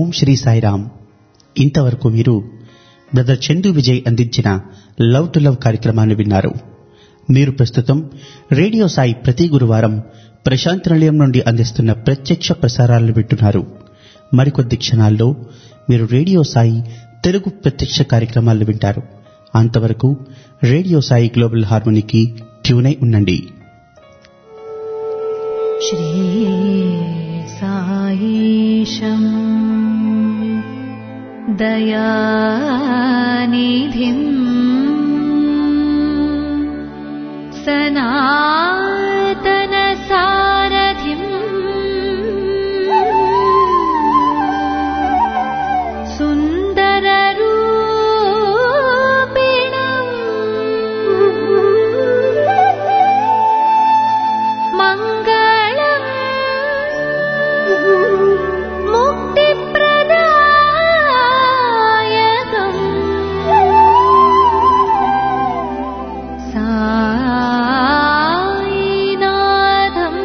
ఓం శ్రీ సాయిరామ్ ఇంతవరకు మీరు బ్రదర్ చందు విజయ్ అందించిన లవ్ టు లవ్ కార్యక్రమాన్ని విన్నారు మీరు ప్రస్తుతం రేడియో సాయి ప్రతి గురువారం ప్రశాంత్ నిలయం నుండి అందిస్తున్న ప్రత్యక్ష ప్రసారాలను వింటున్నారు మరికొద్ది క్షణాల్లో మీరు రేడియో సాయి తెలుగు ప్రత్యక్ష కార్యక్రమాలు వింటారు అంతవరకు రేడియో సాయి గ్లోబల్ హార్మోనికి ట్యూన్ అయి ఉండండి श्रीसायीशम् दयानिधिम् सनातनसारथिम् सुन्दररूपिणम् मङ्गलम् मुक्तिप्रदायकम् सायिनाथम्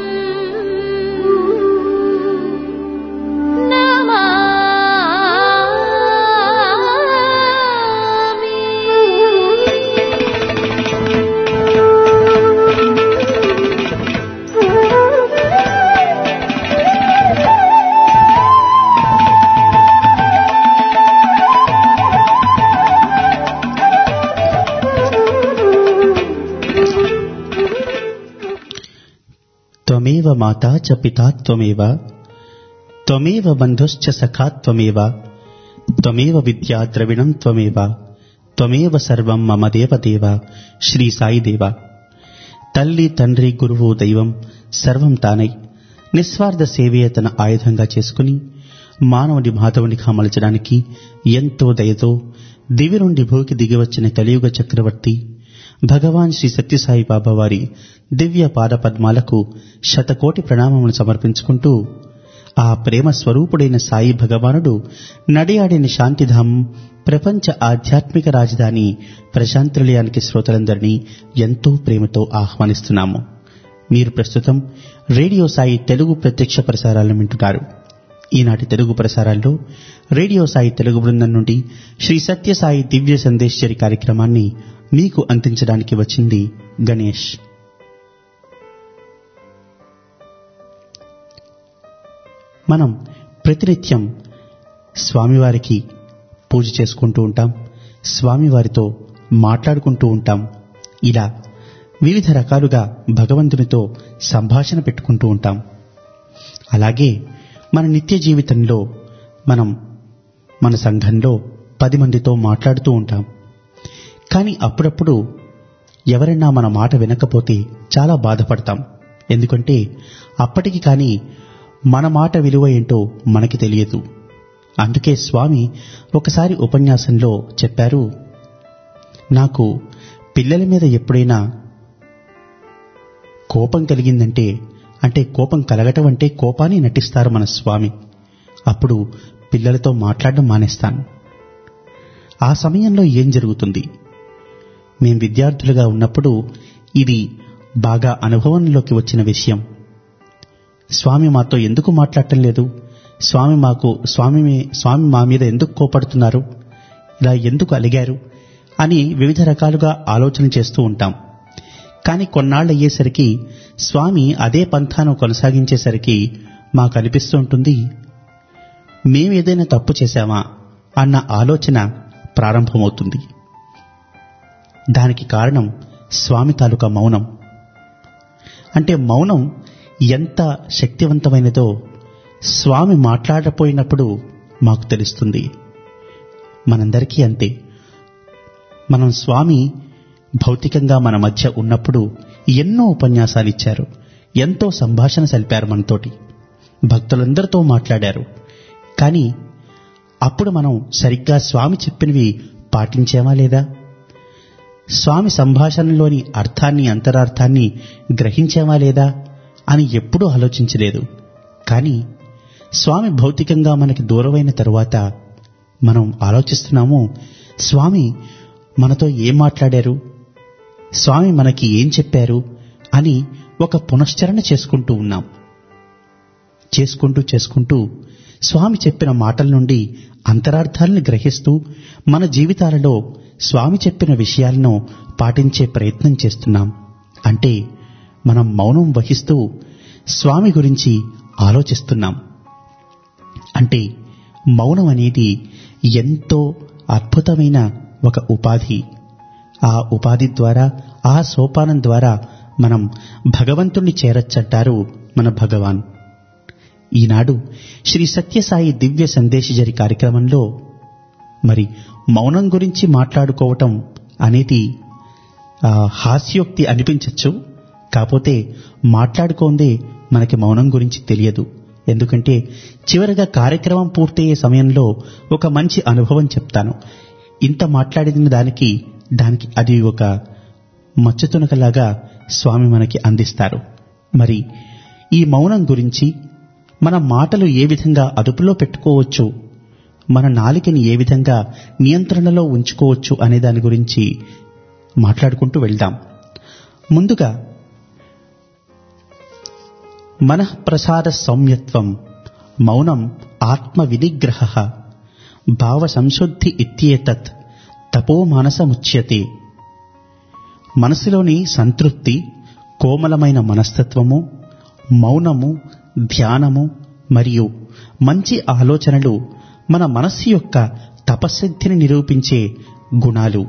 త్వమేవ మాతా చ పితా త్వమేవ త్వమేవ బంధుశ్చ సఖా త్వమేవ త్వమేవ విద్యా ద్రవిణం త్వమేవ త్వమేవ సర్వం మమ దేవదేవ శ్రీ సాయిదేవ తల్లి తండ్రి గురువు దైవం సర్వం తానై నిస్వార్థ సేవే తన ఆయుధంగా చేసుకుని మానవుని మాధవునిగా మలచడానికి ఎంతో దయతో దివి నుండి భూకి దిగివచ్చిన కలియుగ చక్రవర్తి భగవాన్ శ్రీ సత్యసాయి బాబా వారి దివ్య పాద పద్మాలకు శతకోటి ప్రణామములు సమర్పించుకుంటూ ఆ ప్రేమ స్వరూపుడైన సాయి భగవానుడు నడియాడిన శాంతిధామం ప్రపంచ ఆధ్యాత్మిక రాజధాని ప్రశాంతినిలయానికి శ్రోతలందరినీ ఎంతో ప్రేమతో ఆహ్వానిస్తున్నాము మీరు ప్రస్తుతం రేడియో సాయి తెలుగు ప్రత్యక్ష ప్రసారాలను వింటున్నారు ఈనాటి తెలుగు ప్రసారాల్లో రేడియో సాయి తెలుగు బృందం నుండి శ్రీ సత్యసాయి దివ్య సందేశ్వరి కార్యక్రమాన్ని మీకు అందించడానికి వచ్చింది గణేష్ మనం ప్రతినిత్యం స్వామివారికి పూజ చేసుకుంటూ ఉంటాం స్వామివారితో మాట్లాడుకుంటూ ఉంటాం ఇలా వివిధ రకాలుగా భగవంతునితో సంభాషణ పెట్టుకుంటూ ఉంటాం అలాగే మన నిత్య జీవితంలో మనం మన సంఘంలో పది మందితో మాట్లాడుతూ ఉంటాం కానీ అప్పుడప్పుడు ఎవరైనా మన మాట వినకపోతే చాలా బాధపడతాం ఎందుకంటే అప్పటికి కానీ మన మాట విలువ ఏంటో మనకి తెలియదు అందుకే స్వామి ఒకసారి ఉపన్యాసంలో చెప్పారు నాకు పిల్లల మీద ఎప్పుడైనా కోపం కలిగిందంటే అంటే కోపం కలగటం అంటే కోపాన్ని నటిస్తారు మన స్వామి అప్పుడు పిల్లలతో మాట్లాడడం మానేస్తాను ఆ సమయంలో ఏం జరుగుతుంది మేం విద్యార్థులుగా ఉన్నప్పుడు ఇది బాగా అనుభవంలోకి వచ్చిన విషయం స్వామి మాతో ఎందుకు మాట్లాడటం లేదు స్వామి మాకు స్వామి మీ- స్వామి మా మీద ఎందుకు కోపడుతున్నారు ఇలా ఎందుకు అలిగారు అని వివిధ రకాలుగా ఆలోచన చేస్తూ ఉంటాం కానీ కొన్నాళ్ళు అయ్యేసరికి స్వామి అదే పంథాను కొనసాగించేసరికి మాకు అనిపిస్తూ ఉంటుంది మేము ఏదైనా తప్పు చేశామా అన్న ఆలోచన ప్రారంభమవుతుంది దానికి కారణం స్వామి తాలూకా మౌనం అంటే మౌనం ఎంత శక్తివంతమైనదో స్వామి మాట్లాడపోయినప్పుడు మాకు తెలుస్తుంది మనందరికీ అంతే మనం స్వామి భౌతికంగా మన మధ్య ఉన్నప్పుడు ఎన్నో ఉపన్యాసాలు ఇచ్చారు ఎంతో సంభాషణ సలిపారు మనతోటి భక్తులందరితో మాట్లాడారు కానీ అప్పుడు మనం సరిగ్గా స్వామి చెప్పినవి పాటించామా లేదా స్వామి సంభాషణలోని అర్థాన్ని అంతరార్థాన్ని గ్రహించామా లేదా అని ఎప్పుడూ ఆలోచించలేదు కానీ స్వామి భౌతికంగా మనకి దూరమైన తరువాత మనం ఆలోచిస్తున్నాము స్వామి మనతో ఏం మాట్లాడారు స్వామి మనకి ఏం చెప్పారు అని ఒక పునశ్చరణ చేసుకుంటూ ఉన్నాం చేసుకుంటూ చేసుకుంటూ స్వామి చెప్పిన మాటల నుండి అంతరార్థాలను గ్రహిస్తూ మన జీవితాలలో స్వామి చెప్పిన విషయాలను పాటించే ప్రయత్నం చేస్తున్నాం అంటే మనం మౌనం వహిస్తూ స్వామి గురించి ఆలోచిస్తున్నాం అంటే మౌనం అనేది ఎంతో అద్భుతమైన ఒక ఉపాధి ఆ ఉపాధి ద్వారా ఆ సోపానం ద్వారా మనం భగవంతుణ్ణి చేరచ్చంటారు మన భగవాన్ ఈనాడు శ్రీ సత్యసాయి దివ్య సందేశజరి కార్యక్రమంలో మరి మౌనం గురించి మాట్లాడుకోవటం అనేది ఆ, హాస్యోక్తి అనిపించవచ్చు కాకపోతే మాట్లాడుకోందే మనకి మౌనం గురించి తెలియదు ఎందుకంటే చివరగా కార్యక్రమం పూర్తయ్యే సమయంలో ఒక మంచి అనుభవం చెప్తాను ఇంత మాట్లాడిన దానికి దానికి అది ఒక మచ్చుతునకలాగా స్వామి మనకి అందిస్తారు మరి ఈ మౌనం గురించి మన మాటలు ఏ విధంగా అదుపులో పెట్టుకోవచ్చు మన నాలికని ఏ విధంగా నియంత్రణలో ఉంచుకోవచ్చు అనే దాని గురించి మాట్లాడుకుంటూ వెళ్దాం ముందుగా మనఃప్రసాద సౌమ్యత్వం మౌనం ఆత్మ వినిగ్రహ భావ సంశుద్ధి ఇత్యేతత్ తపో మానసముచ్యతే మనసులోని సంతృప్తి కోమలమైన మనస్తత్వము మౌనము ధ్యానము మరియు మంచి ఆలోచనలు మన మనస్సు యొక్క తపశక్తిని నిరూపించే గుణాలు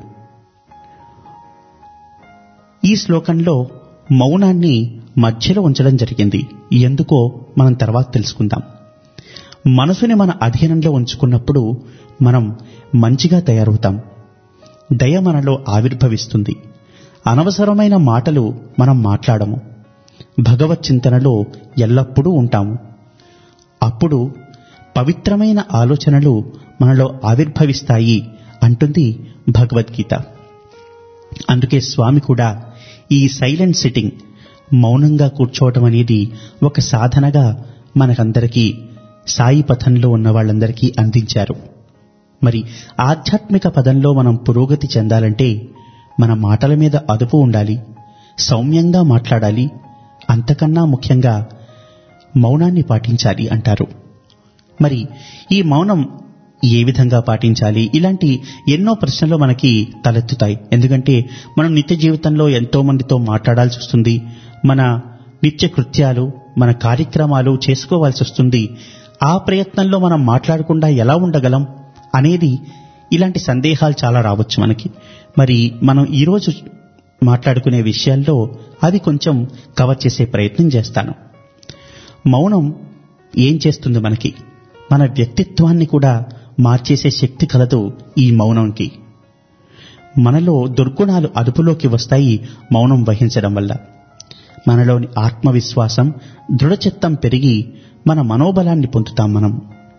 ఈ శ్లోకంలో మౌనాన్ని మధ్యలో ఉంచడం జరిగింది ఎందుకో మనం తర్వాత తెలుసుకుందాం మనసుని మన అధీనంలో ఉంచుకున్నప్పుడు మనం మంచిగా తయారవుతాం దయ మనలో ఆవిర్భవిస్తుంది అనవసరమైన మాటలు మనం మాట్లాడము భగవత్ చింతనలో ఎల్లప్పుడూ ఉంటాము అప్పుడు పవిత్రమైన ఆలోచనలు మనలో ఆవిర్భవిస్తాయి అంటుంది భగవద్గీత అందుకే స్వామి కూడా ఈ సైలెంట్ సిట్టింగ్ మౌనంగా కూర్చోవటం అనేది ఒక సాధనగా మనకందరికీ సాయి పథంలో ఉన్న వాళ్ళందరికీ అందించారు మరి ఆధ్యాత్మిక పదంలో మనం పురోగతి చెందాలంటే మన మాటల మీద అదుపు ఉండాలి సౌమ్యంగా మాట్లాడాలి అంతకన్నా ముఖ్యంగా మౌనాన్ని పాటించాలి అంటారు మరి ఈ మౌనం ఏ విధంగా పాటించాలి ఇలాంటి ఎన్నో ప్రశ్నలు మనకి తలెత్తుతాయి ఎందుకంటే మనం నిత్య జీవితంలో ఎంతో మందితో మాట్లాడాల్సి వస్తుంది మన నిత్య కృత్యాలు మన కార్యక్రమాలు చేసుకోవాల్సి వస్తుంది ఆ ప్రయత్నంలో మనం మాట్లాడకుండా ఎలా ఉండగలం అనేది ఇలాంటి సందేహాలు చాలా రావచ్చు మనకి మరి మనం ఈరోజు మాట్లాడుకునే విషయాల్లో అవి కొంచెం కవర్ చేసే ప్రయత్నం చేస్తాను మౌనం ఏం చేస్తుంది మనకి మన వ్యక్తిత్వాన్ని కూడా మార్చేసే శక్తి కలదు ఈ మౌనంకి మనలో దుర్గుణాలు అదుపులోకి వస్తాయి మౌనం వహించడం వల్ల మనలోని ఆత్మవిశ్వాసం దృఢచిత్తం పెరిగి మన మనోబలాన్ని పొందుతాం మనం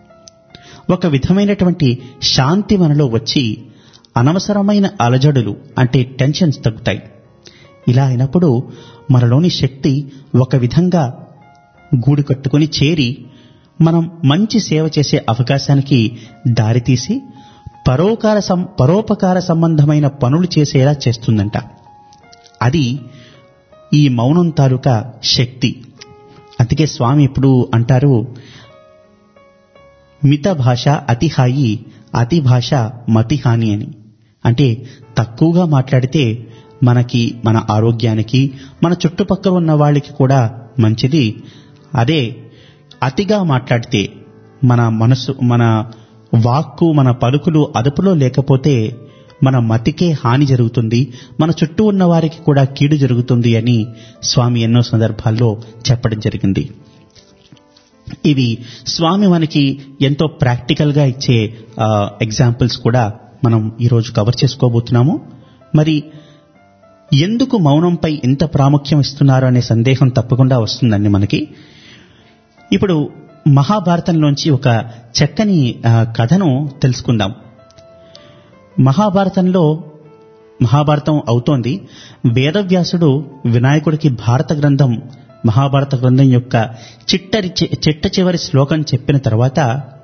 ఒక విధమైనటువంటి శాంతి మనలో వచ్చి అనవసరమైన అలజడులు అంటే టెన్షన్స్ తగ్గుతాయి ఇలా అయినప్పుడు మనలోని శక్తి ఒక విధంగా గూడు కట్టుకుని చేరి మనం మంచి సేవ చేసే అవకాశానికి దారితీసి పరోకార సం పరోపకార సంబంధమైన పనులు చేసేలా చేస్తుందంట అది ఈ మౌనం తాలూకా శక్తి అందుకే స్వామి ఎప్పుడు అంటారు మిత భాష అతిహాయి అతి భాష మతిహాని అని అంటే తక్కువగా మాట్లాడితే మనకి మన ఆరోగ్యానికి మన చుట్టుపక్కల ఉన్న వాళ్ళకి కూడా మంచిది అదే అతిగా మాట్లాడితే మన మనసు మన వాక్కు మన పలుకులు అదుపులో లేకపోతే మన మతికే హాని జరుగుతుంది మన చుట్టూ ఉన్న వారికి కూడా కీడు జరుగుతుంది అని స్వామి ఎన్నో సందర్భాల్లో చెప్పడం జరిగింది ఇవి స్వామి మనకి ఎంతో ప్రాక్టికల్ గా ఇచ్చే ఎగ్జాంపుల్స్ కూడా మనం ఈరోజు కవర్ చేసుకోబోతున్నాము మరి ఎందుకు మౌనంపై ఇంత ప్రాముఖ్యం ఇస్తున్నారు అనే సందేహం తప్పకుండా వస్తుందండి మనకి ఇప్పుడు మహాభారతంలోంచి ఒక చక్కని ఆ, కథను తెలుసుకుందాం మహాభారతంలో మహాభారతం అవుతోంది వేదవ్యాసుడు వినాయకుడికి భారత గ్రంథం మహాభారత గ్రంథం యొక్క చిట్టరి చి- చిట్ట చివరి శ్లోకం చెప్పిన తర్వాత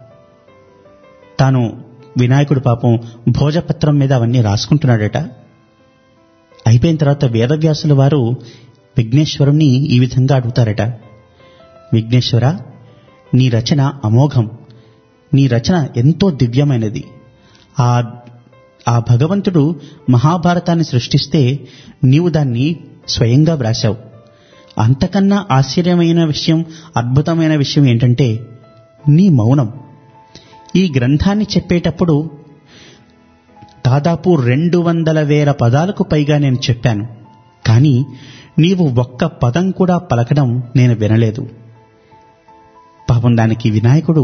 తాను వినాయకుడు పాపం భోజపత్రం మీద అవన్నీ రాసుకుంటున్నాడట అయిపోయిన తర్వాత వేదవ్యాసుల వారు విఘ్నేశ్వరుణ్ణి ఈ విధంగా అడుగుతారట విఘ్నేశ్వర నీ రచన అమోఘం నీ రచన ఎంతో దివ్యమైనది ఆ ఆ భగవంతుడు మహాభారతాన్ని సృష్టిస్తే నీవు దాన్ని స్వయంగా వ్రాశావు అంతకన్నా ఆశ్చర్యమైన విషయం అద్భుతమైన విషయం ఏంటంటే నీ మౌనం ఈ గ్రంథాన్ని చెప్పేటప్పుడు దాదాపు రెండు వందల వేల పదాలకు పైగా నేను చెప్పాను కానీ నీవు ఒక్క పదం కూడా పలకడం నేను వినలేదు పాపం దానికి వినాయకుడు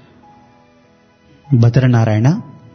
భద్రనారాయణ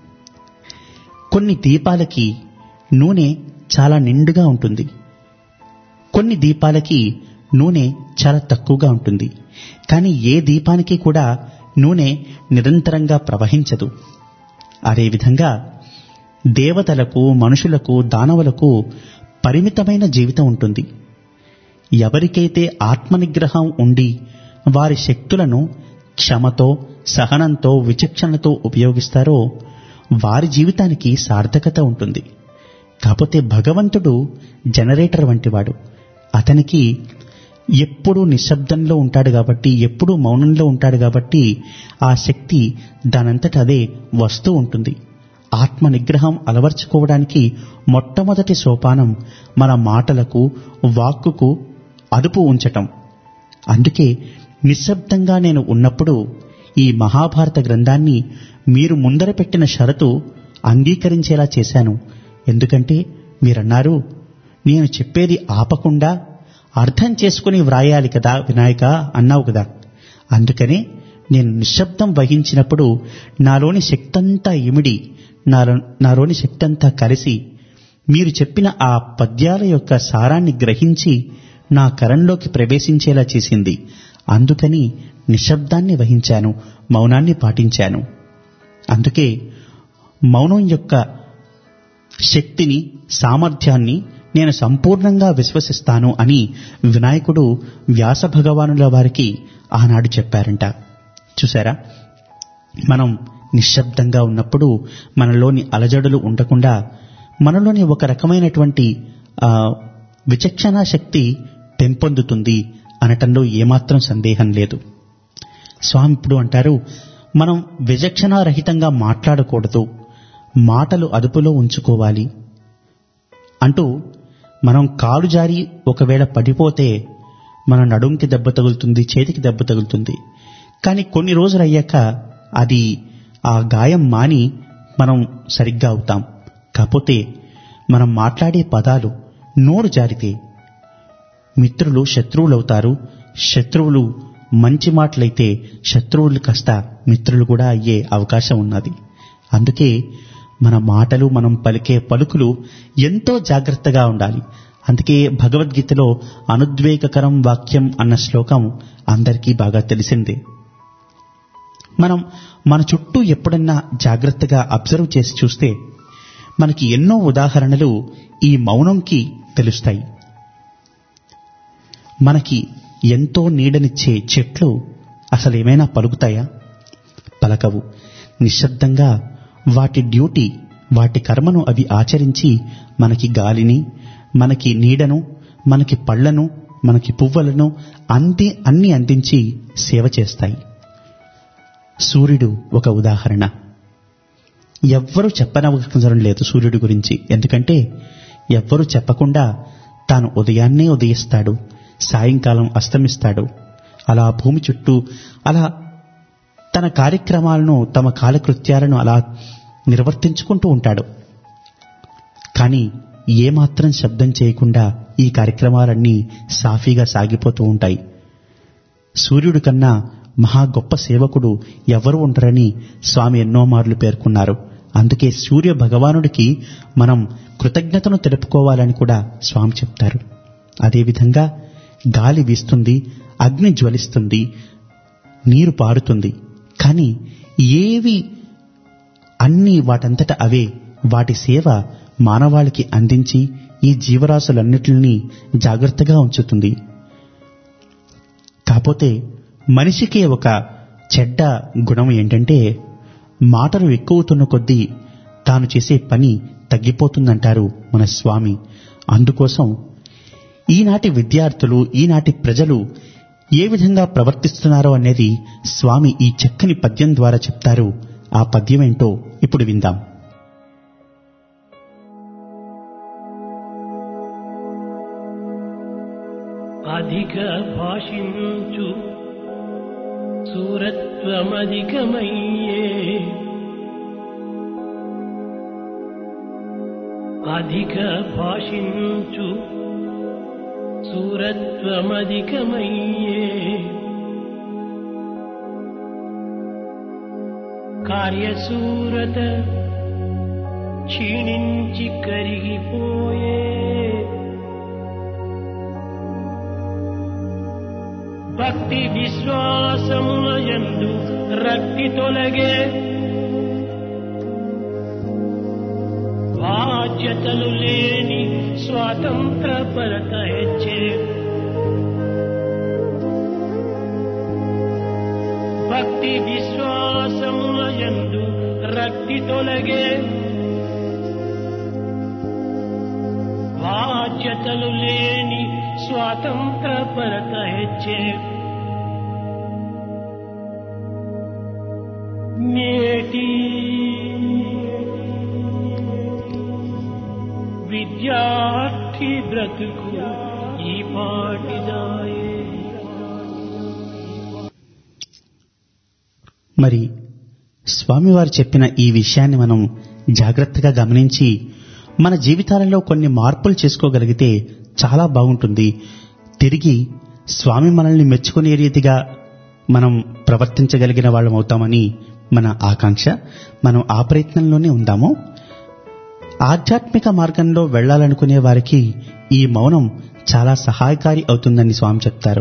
కొన్ని దీపాలకి నూనె చాలా నిండుగా ఉంటుంది కొన్ని దీపాలకి నూనె చాలా తక్కువగా ఉంటుంది కానీ ఏ దీపానికి కూడా నూనె నిరంతరంగా ప్రవహించదు అదేవిధంగా దేవతలకు మనుషులకు దానవులకు పరిమితమైన జీవితం ఉంటుంది ఎవరికైతే ఆత్మనిగ్రహం ఉండి వారి శక్తులను క్షమతో సహనంతో విచక్షణతో ఉపయోగిస్తారో వారి జీవితానికి సార్థకత ఉంటుంది కాకపోతే భగవంతుడు జనరేటర్ వంటివాడు అతనికి ఎప్పుడూ నిశ్శబ్దంలో ఉంటాడు కాబట్టి ఎప్పుడూ మౌనంలో ఉంటాడు కాబట్టి ఆ శక్తి దానంతట అదే వస్తూ ఉంటుంది ఆత్మ నిగ్రహం అలవర్చుకోవడానికి మొట్టమొదటి సోపానం మన మాటలకు వాక్కుకు అదుపు ఉంచటం అందుకే నిశ్శబ్దంగా నేను ఉన్నప్పుడు ఈ మహాభారత గ్రంథాన్ని మీరు ముందర పెట్టిన షరతు అంగీకరించేలా చేశాను ఎందుకంటే మీరన్నారు నేను చెప్పేది ఆపకుండా అర్థం చేసుకుని వ్రాయాలి కదా వినాయక అన్నావు కదా అందుకనే నేను నిశ్శబ్దం వహించినప్పుడు నాలోని శక్తంతా ఇమిడి నాలో నాలోని శక్తంతా కలిసి మీరు చెప్పిన ఆ పద్యాల యొక్క సారాన్ని గ్రహించి నా కరంలోకి ప్రవేశించేలా చేసింది అందుకని నిశ్శబ్దాన్ని వహించాను మౌనాన్ని పాటించాను అందుకే మౌనం యొక్క శక్తిని సామర్థ్యాన్ని నేను సంపూర్ణంగా విశ్వసిస్తాను అని వినాయకుడు వ్యాస భగవానుల వారికి ఆనాడు చెప్పారంట చూసారా మనం నిశ్శబ్దంగా ఉన్నప్పుడు మనలోని అలజడులు ఉండకుండా మనలోని ఒక రకమైనటువంటి ఆ, విచక్షణా శక్తి పెంపొందుతుంది అనటంలో ఏమాత్రం సందేహం లేదు స్వామి ఇప్పుడు అంటారు మనం విచక్షణారహితంగా మాట్లాడకూడదు మాటలు అదుపులో ఉంచుకోవాలి అంటూ మనం కాలు జారి ఒకవేళ పడిపోతే మన నడుంకి దెబ్బ తగులుతుంది చేతికి దెబ్బ తగులుతుంది కానీ కొన్ని రోజులు అయ్యాక అది ఆ గాయం మాని మనం సరిగ్గా అవుతాం కాకపోతే మనం మాట్లాడే పదాలు నోరు జారితే మిత్రులు శత్రువులవుతారు శత్రువులు మంచి మాటలైతే శత్రువులు కాస్త మిత్రులు కూడా అయ్యే అవకాశం ఉన్నది అందుకే మన మాటలు మనం పలికే పలుకులు ఎంతో జాగ్రత్తగా ఉండాలి అందుకే భగవద్గీతలో అనుద్వేగకరం వాక్యం అన్న శ్లోకం అందరికీ బాగా తెలిసిందే మనం మన చుట్టూ ఎప్పుడన్నా జాగ్రత్తగా అబ్జర్వ్ చేసి చూస్తే మనకి ఎన్నో ఉదాహరణలు ఈ మౌనంకి తెలుస్తాయి మనకి ఎంతో నీడనిచ్చే చెట్లు అసలు ఏమైనా పలుకుతాయా పలకవు నిశ్శబ్దంగా వాటి డ్యూటీ వాటి కర్మను అవి ఆచరించి మనకి గాలిని మనకి నీడను మనకి పళ్లను మనకి పువ్వులను అంది అన్ని అందించి సేవ చేస్తాయి సూర్యుడు ఒక ఉదాహరణ ఎవ్వరూ చెప్పనవసరం లేదు సూర్యుడి గురించి ఎందుకంటే ఎవ్వరూ చెప్పకుండా తాను ఉదయాన్నే ఉదయిస్తాడు సాయంకాలం అస్తమిస్తాడు అలా భూమి చుట్టూ అలా తన కార్యక్రమాలను తమ కాలకృత్యాలను అలా నిర్వర్తించుకుంటూ ఉంటాడు కానీ ఏమాత్రం శబ్దం చేయకుండా ఈ కార్యక్రమాలన్నీ సాఫీగా సాగిపోతూ ఉంటాయి సూర్యుడి కన్నా మహా గొప్ప సేవకుడు ఎవరు ఉంటారని స్వామి ఎన్నో మార్లు పేర్కొన్నారు అందుకే సూర్య భగవానుడికి మనం కృతజ్ఞతను తెలుపుకోవాలని కూడా స్వామి చెప్తారు అదేవిధంగా గాలి వీస్తుంది అగ్ని జ్వలిస్తుంది నీరు పారుతుంది కానీ ఏవి అన్నీ వాటంతట అవే వాటి సేవ మానవాళికి అందించి ఈ జీవరాశులన్నిటిని జాగ్రత్తగా ఉంచుతుంది కాకపోతే మనిషికి ఒక చెడ్డ గుణం ఏంటంటే మాటలు ఎక్కువతున్న కొద్దీ తాను చేసే పని తగ్గిపోతుందంటారు మన స్వామి అందుకోసం ఈనాటి విద్యార్థులు ఈనాటి ప్రజలు ఏ విధంగా ప్రవర్తిస్తున్నారో అనేది స్వామి ఈ చక్కని పద్యం ద్వారా చెప్తారు ఆ పద్యం ఏంటో ఇప్పుడు విందాం అధిక భాషించు సూరత్వమధికమయ్యే అధిక భాషించు సూరత్వమధికమయ్యే కార్యసూరత క్షీణించి కరిగిపోయే భక్తి విశ్వాసముల యందు రక్తి తొలగే బాధ్యతలు లేని స్వాతంత్ర పరత హెచ్చే భక్తి విశ్వాసముల యందు రక్తి తొలగే బాధ్యతలు లేని స్వాతంత్ర పరత హెచ్చే నేటి విద్యార్థి బ్రతుకు ఈ పాటిదాయే మరి స్వామివారు చెప్పిన ఈ విషయాన్ని మనం జాగ్రత్తగా గమనించి మన జీవితాలలో కొన్ని మార్పులు చేసుకోగలిగితే చాలా బాగుంటుంది తిరిగి స్వామి మనల్ని మెచ్చుకునే రీతిగా మనం ప్రవర్తించగలిగిన వాళ్ళం అవుతామని మన ఆకాంక్ష మనం ఆ ప్రయత్నంలోనే ఉందాము ఆధ్యాత్మిక మార్గంలో వెళ్ళాలనుకునే వారికి ఈ మౌనం చాలా సహాయకారి అవుతుందని స్వామి చెప్తారు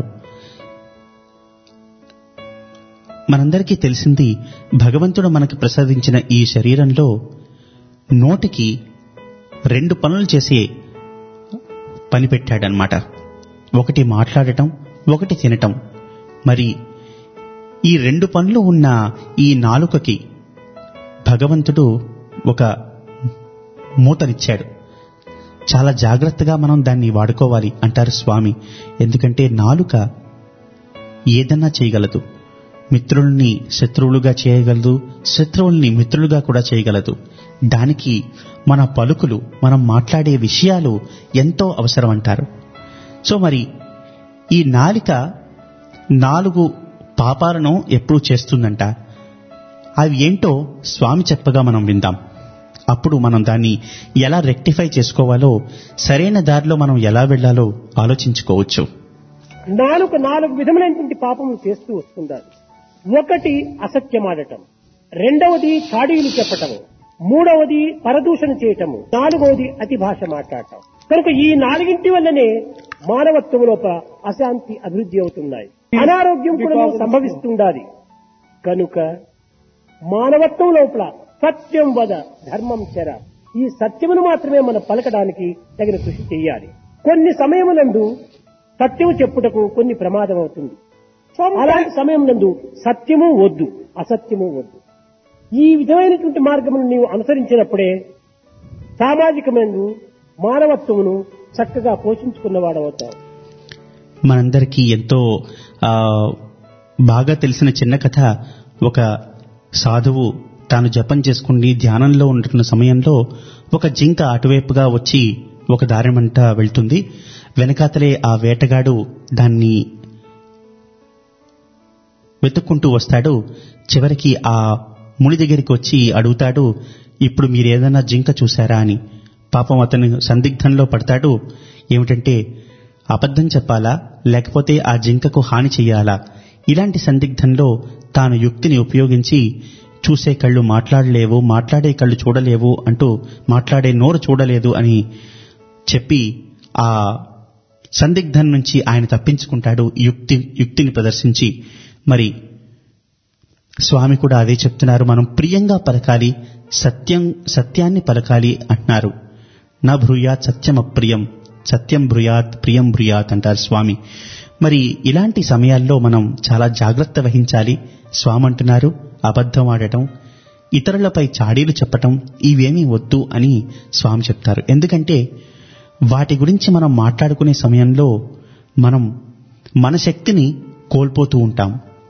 మనందరికీ తెలిసింది భగవంతుడు మనకు ప్రసాదించిన ఈ శరీరంలో నోటికి రెండు పనులు చేసే పని పెట్టాడనమాట ఒకటి మాట్లాడటం ఒకటి తినటం మరి ఈ రెండు పనులు ఉన్న ఈ నాలుకకి భగవంతుడు ఒక మూతనిచ్చాడు చాలా జాగ్రత్తగా మనం దాన్ని వాడుకోవాలి అంటారు స్వామి ఎందుకంటే నాలుక ఏదన్నా చేయగలదు మిత్రుల్ని శత్రువులుగా చేయగలదు శత్రువుల్ని మిత్రులుగా కూడా చేయగలదు దానికి మన పలుకులు మనం మాట్లాడే విషయాలు ఎంతో అవసరం అంటారు సో మరి ఈ నాలిక నాలుగు పాపాలను ఎప్పుడు చేస్తుందంట అవి ఏంటో స్వామి చెప్పగా మనం విందాం అప్పుడు మనం దాన్ని ఎలా రెక్టిఫై చేసుకోవాలో సరైన దారిలో మనం ఎలా వెళ్లాలో ఆలోచించుకోవచ్చు నాలుగు నాలుగు విధములైనటువంటి పాపములు చేస్తూ వస్తుండాలి ఒకటి అసత్యమాడటం రెండవది చాడీలు చెప్పటము మూడవది పరదూషణ చేయటము నాలుగవది అతి భాష మాట్లాడటం కనుక ఈ నాలుగింటి వల్లనే మానవత్వం లోప అశాంతి అభివృద్ధి అవుతున్నాయి అనారోగ్యం కూడా సంభవిస్తుండాలి కనుక మానవత్వం లోపల సత్యం వద ధర్మం చెర ఈ సత్యమును మాత్రమే మనం పలకడానికి తగిన కృషి చేయాలి కొన్ని సమయమునందు సత్యము చెప్పుటకు కొన్ని ప్రమాదం అవుతుంది అలాంటి సమయం నందు సత్యము వద్దు అసత్యము వద్దు ఈ విధమైనటువంటి మార్గమును నీవు అనుసరించినప్పుడే సామాజికమైన మానవత్వమును చక్కగా పోషించుకున్నవాడవుతావు మనందరికీ ఎంతో ఆ, బాగా తెలిసిన చిన్న కథ ఒక సాధువు తాను జపం చేసుకుని ధ్యానంలో ఉంటున్న సమయంలో ఒక జింక అటువైపుగా వచ్చి ఒక దారిమంట వెళ్తుంది వెనకాతలే ఆ వేటగాడు దాన్ని వెతుక్కుంటూ వస్తాడు చివరికి ఆ ముని దగ్గరికి వచ్చి అడుగుతాడు ఇప్పుడు మీరేదన్నా జింక చూశారా అని పాపం అతను సందిగ్ధంలో పడతాడు ఏమిటంటే అబద్ధం చెప్పాలా లేకపోతే ఆ జింకకు హాని చెయ్యాలా ఇలాంటి సందిగ్ధంలో తాను యుక్తిని ఉపయోగించి చూసే కళ్ళు మాట్లాడలేవు మాట్లాడే కళ్ళు చూడలేవు అంటూ మాట్లాడే నోరు చూడలేదు అని చెప్పి ఆ సందిగ్ధం నుంచి ఆయన తప్పించుకుంటాడు యుక్తి యుక్తిని ప్రదర్శించి మరి స్వామి కూడా అదే చెప్తున్నారు మనం ప్రియంగా పలకాలి సత్యం సత్యాన్ని పలకాలి అంటున్నారు నా భ్రూయాత్ సత్యం అప్రియం సత్యం భ్రూయాత్ ప్రియం భ్రూయాత్ అంటారు స్వామి మరి ఇలాంటి సమయాల్లో మనం చాలా జాగ్రత్త వహించాలి స్వామి అంటున్నారు అబద్ధం ఆడటం ఇతరులపై చాడీలు చెప్పటం ఇవేమీ వద్దు అని స్వామి చెప్తారు ఎందుకంటే వాటి గురించి మనం మాట్లాడుకునే సమయంలో మనం మన శక్తిని కోల్పోతూ ఉంటాం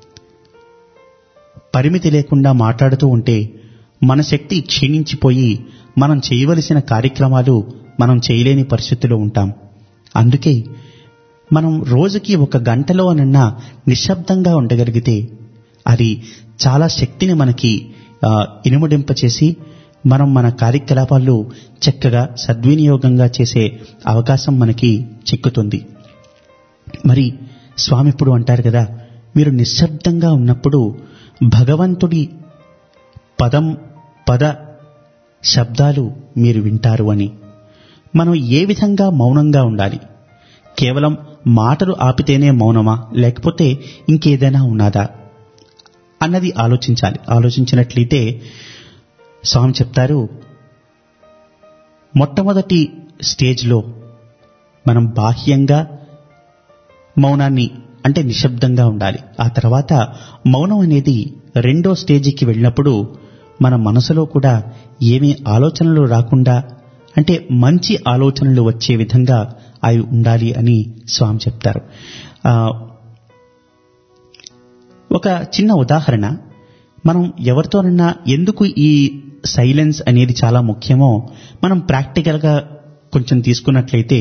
పరిమితి లేకుండా మాట్లాడుతూ ఉంటే మన శక్తి క్షీణించిపోయి మనం చేయవలసిన కార్యక్రమాలు మనం చేయలేని పరిస్థితిలో ఉంటాం అందుకే మనం రోజుకి ఒక గంటలో అనన్నా నిశ్శబ్దంగా ఉండగలిగితే అది చాలా శక్తిని మనకి ఆ, ఇనుమడింపచేసి మనం మన కార్యకలాపాలు చక్కగా సద్వినియోగంగా చేసే అవకాశం మనకి చిక్కుతుంది మరి స్వామి ఇప్పుడు అంటారు కదా మీరు నిశ్శబ్దంగా ఉన్నప్పుడు భగవంతుడి పదం పద శబ్దాలు మీరు వింటారు అని మనం ఏ విధంగా మౌనంగా ఉండాలి కేవలం మాటలు ఆపితేనే మౌనమా లేకపోతే ఇంకేదైనా ఉన్నదా అన్నది ఆలోచించాలి ఆలోచించినట్లయితే స్వామి చెప్తారు మొట్టమొదటి స్టేజ్లో మనం బాహ్యంగా మౌనాన్ని అంటే నిశ్శబ్దంగా ఉండాలి ఆ తర్వాత మౌనం అనేది రెండో స్టేజికి వెళ్ళినప్పుడు మన మనసులో కూడా ఏమీ ఆలోచనలు రాకుండా అంటే మంచి ఆలోచనలు వచ్చే విధంగా అవి ఉండాలి అని స్వామి చెప్తారు ఆ, ఒక చిన్న ఉదాహరణ మనం ఎవరితోనన్నా ఎందుకు ఈ సైలెన్స్ అనేది చాలా ముఖ్యమో మనం ప్రాక్టికల్గా కొంచెం తీసుకున్నట్లయితే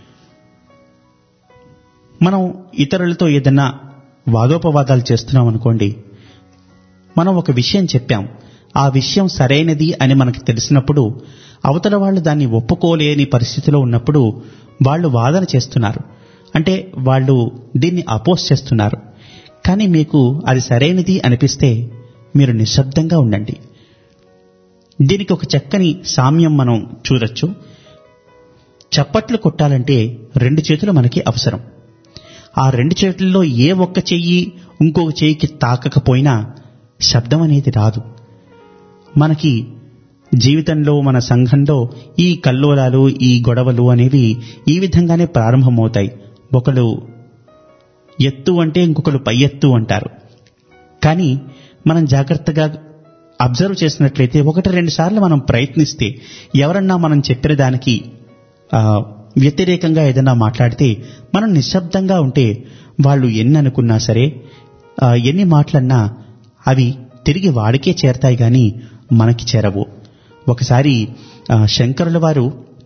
మనం ఇతరులతో ఏదైనా వాదోపవాదాలు చేస్తున్నాం అనుకోండి మనం ఒక విషయం చెప్పాం ఆ విషయం సరైనది అని మనకు తెలిసినప్పుడు అవతల వాళ్ళు దాన్ని ఒప్పుకోలేని పరిస్థితిలో ఉన్నప్పుడు వాళ్ళు వాదన చేస్తున్నారు అంటే వాళ్ళు దీన్ని అపోజ్ చేస్తున్నారు కానీ మీకు అది సరైనది అనిపిస్తే మీరు నిశ్శబ్దంగా ఉండండి దీనికి ఒక చక్కని సామ్యం మనం చూడొచ్చు చప్పట్లు కొట్టాలంటే రెండు చేతులు మనకి అవసరం ఆ రెండు చేతుల్లో ఏ ఒక్క చెయ్యి ఇంకొక చెయ్యికి తాకకపోయినా శబ్దం అనేది రాదు మనకి జీవితంలో మన సంఘంలో ఈ కల్లోలాలు ఈ గొడవలు అనేవి ఈ విధంగానే ప్రారంభమవుతాయి ఒకళ్ళు ఎత్తు అంటే ఇంకొకరు పై ఎత్తు అంటారు కానీ మనం జాగ్రత్తగా అబ్జర్వ్ చేసినట్లయితే ఒకటి రెండు సార్లు మనం ప్రయత్నిస్తే ఎవరన్నా మనం చెప్పిన దానికి ఆ, వ్యతిరేకంగా ఏదైనా మాట్లాడితే మనం నిశ్శబ్దంగా ఉంటే వాళ్ళు ఎన్ని అనుకున్నా సరే ఆ, ఎన్ని మాటలన్నా అవి తిరిగి వాడికే చేరతాయి కానీ మనకి చేరవు ఒకసారి ఆ, శంకరుల వారు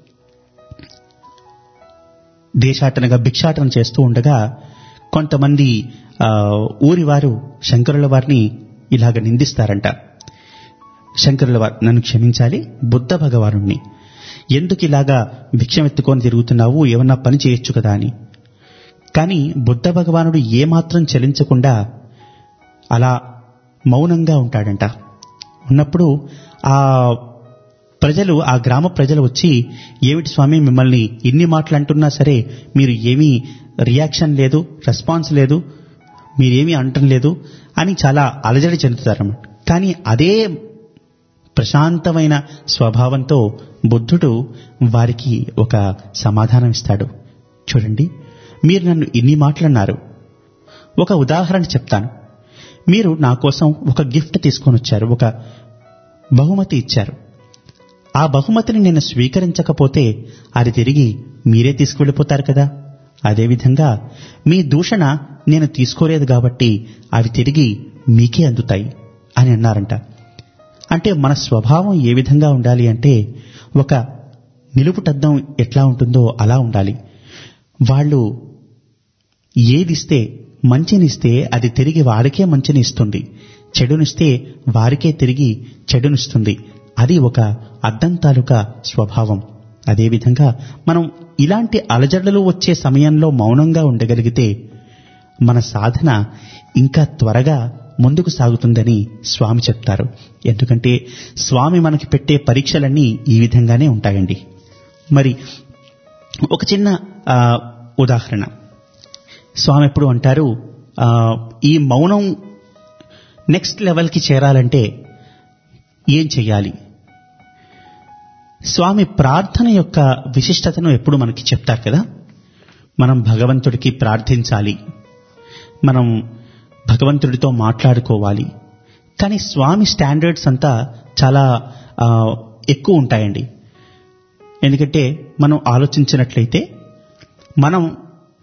దేశాటనగా భిక్షాటన చేస్తూ ఉండగా కొంతమంది ఆ, ఊరి వారు శంకరుల వారిని ఇలాగ నిందిస్తారంట శంకరుల వారు నన్ను క్షమించాలి బుద్ధ భగవానుణ్ణి ఎందుకు ఇలాగా భిక్షం ఎత్తుకొని తిరుగుతున్నావు ఏమన్నా పని చేయొచ్చు కదా అని కానీ బుద్ధ భగవానుడు ఏమాత్రం చలించకుండా అలా మౌనంగా ఉంటాడంట ఉన్నప్పుడు ఆ ప్రజలు ఆ గ్రామ ప్రజలు వచ్చి ఏమిటి స్వామి మిమ్మల్ని ఇన్ని మాటలు అంటున్నా సరే మీరు ఏమీ రియాక్షన్ లేదు రెస్పాన్స్ లేదు మీరేమీ అంటం లేదు అని చాలా అలజడి చెందుతారన్నమాట కానీ అదే ప్రశాంతమైన స్వభావంతో బుద్ధుడు వారికి ఒక సమాధానం ఇస్తాడు చూడండి మీరు నన్ను ఇన్ని మాటలన్నారు ఒక ఉదాహరణ చెప్తాను మీరు నా కోసం ఒక గిఫ్ట్ తీసుకొని వచ్చారు ఒక బహుమతి ఇచ్చారు ఆ బహుమతిని నేను స్వీకరించకపోతే అది తిరిగి మీరే తీసుకువెళ్ళిపోతారు కదా అదేవిధంగా మీ దూషణ నేను తీసుకోలేదు కాబట్టి అవి తిరిగి మీకే అందుతాయి అని అన్నారంట అంటే మన స్వభావం ఏ విధంగా ఉండాలి అంటే ఒక నిలుపుటద్దం ఎట్లా ఉంటుందో అలా ఉండాలి వాళ్ళు ఏదిస్తే మంచినిస్తే అది తిరిగి వారికే మంచిని ఇస్తుంది చెడునిస్తే వారికే తిరిగి చెడునిస్తుంది అది ఒక అద్దం తాలూకా స్వభావం అదేవిధంగా మనం ఇలాంటి అలజడులు వచ్చే సమయంలో మౌనంగా ఉండగలిగితే మన సాధన ఇంకా త్వరగా ముందుకు సాగుతుందని స్వామి చెప్తారు ఎందుకంటే స్వామి మనకి పెట్టే పరీక్షలన్నీ ఈ విధంగానే ఉంటాయండి మరి ఒక చిన్న ఆ, ఉదాహరణ స్వామి ఎప్పుడు అంటారు ఆ, ఈ మౌనం నెక్స్ట్ లెవెల్కి చేరాలంటే ఏం చెయ్యాలి స్వామి ప్రార్థన యొక్క విశిష్టతను ఎప్పుడు మనకి చెప్తారు కదా మనం భగవంతుడికి ప్రార్థించాలి మనం భగవంతుడితో మాట్లాడుకోవాలి కానీ స్వామి స్టాండర్డ్స్ అంతా చాలా ఆ, ఎక్కువ ఉంటాయండి ఎందుకంటే మనం ఆలోచించినట్లయితే మనం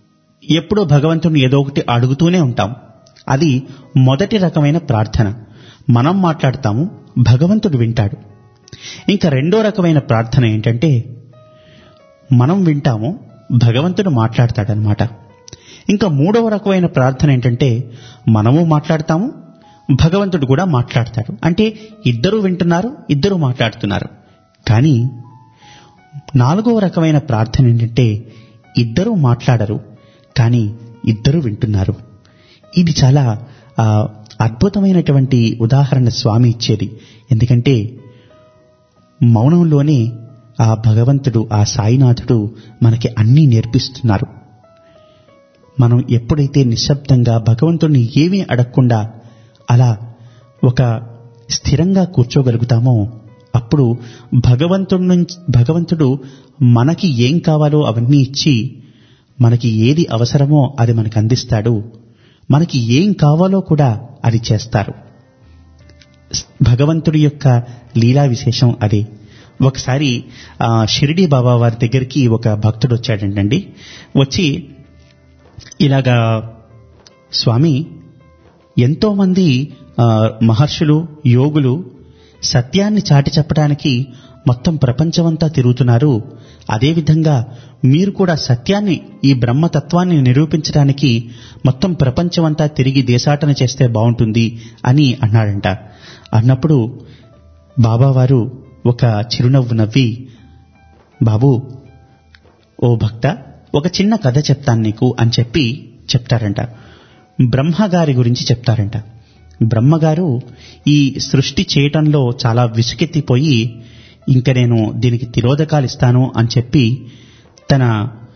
ఎప్పుడూ భగవంతుని ఏదో ఒకటి అడుగుతూనే ఉంటాం అది మొదటి రకమైన ప్రార్థన మనం మాట్లాడతాము భగవంతుడు వింటాడు ఇంకా రెండో రకమైన ప్రార్థన ఏంటంటే మనం వింటాము భగవంతుడు మాట్లాడతాడనమాట ఇంకా మూడవ రకమైన ప్రార్థన ఏంటంటే మనము మాట్లాడతాము భగవంతుడు కూడా మాట్లాడతాడు అంటే ఇద్దరు వింటున్నారు ఇద్దరు మాట్లాడుతున్నారు కానీ నాలుగవ రకమైన ప్రార్థన ఏంటంటే ఇద్దరూ మాట్లాడరు కానీ ఇద్దరు వింటున్నారు ఇది చాలా ఆ, అద్భుతమైనటువంటి ఉదాహరణ స్వామి ఇచ్చేది ఎందుకంటే మౌనంలోనే ఆ భగవంతుడు ఆ సాయినాథుడు మనకి అన్నీ నేర్పిస్తున్నారు మనం ఎప్పుడైతే నిశ్శబ్దంగా భగవంతుడిని ఏమీ అడగకుండా అలా ఒక స్థిరంగా కూర్చోగలుగుతామో అప్పుడు భగవంతుడి నుంచి భగవంతుడు మనకి ఏం కావాలో అవన్నీ ఇచ్చి మనకి ఏది అవసరమో అది మనకు అందిస్తాడు మనకి ఏం కావాలో కూడా అది చేస్తారు భగవంతుడి యొక్క లీలా విశేషం అదే ఒకసారి ఆ, షిరిడి బాబా వారి దగ్గరికి ఒక భక్తుడు వచ్చాడంటండి వచ్చి ఇలాగా స్వామి ఎంతో మంది ఆ, మహర్షులు యోగులు సత్యాన్ని చాటి చెప్పడానికి మొత్తం ప్రపంచమంతా తిరుగుతున్నారు అదేవిధంగా మీరు కూడా సత్యాన్ని ఈ బ్రహ్మతత్వాన్ని నిరూపించడానికి మొత్తం ప్రపంచమంతా తిరిగి దేశాటన చేస్తే బాగుంటుంది అని అన్నాడంట అన్నప్పుడు బాబావారు ఒక చిరునవ్వు నవ్వి బాబు ఓ భక్త ఒక చిన్న కథ చెప్తాను నీకు అని చెప్పి చెప్తారంట బ్రహ్మగారి గురించి చెప్తారంట బ్రహ్మగారు ఈ సృష్టి చేయటంలో చాలా విసుకెత్తిపోయి ఇంక నేను దీనికి తిరోధకాలు ఇస్తాను అని చెప్పి తన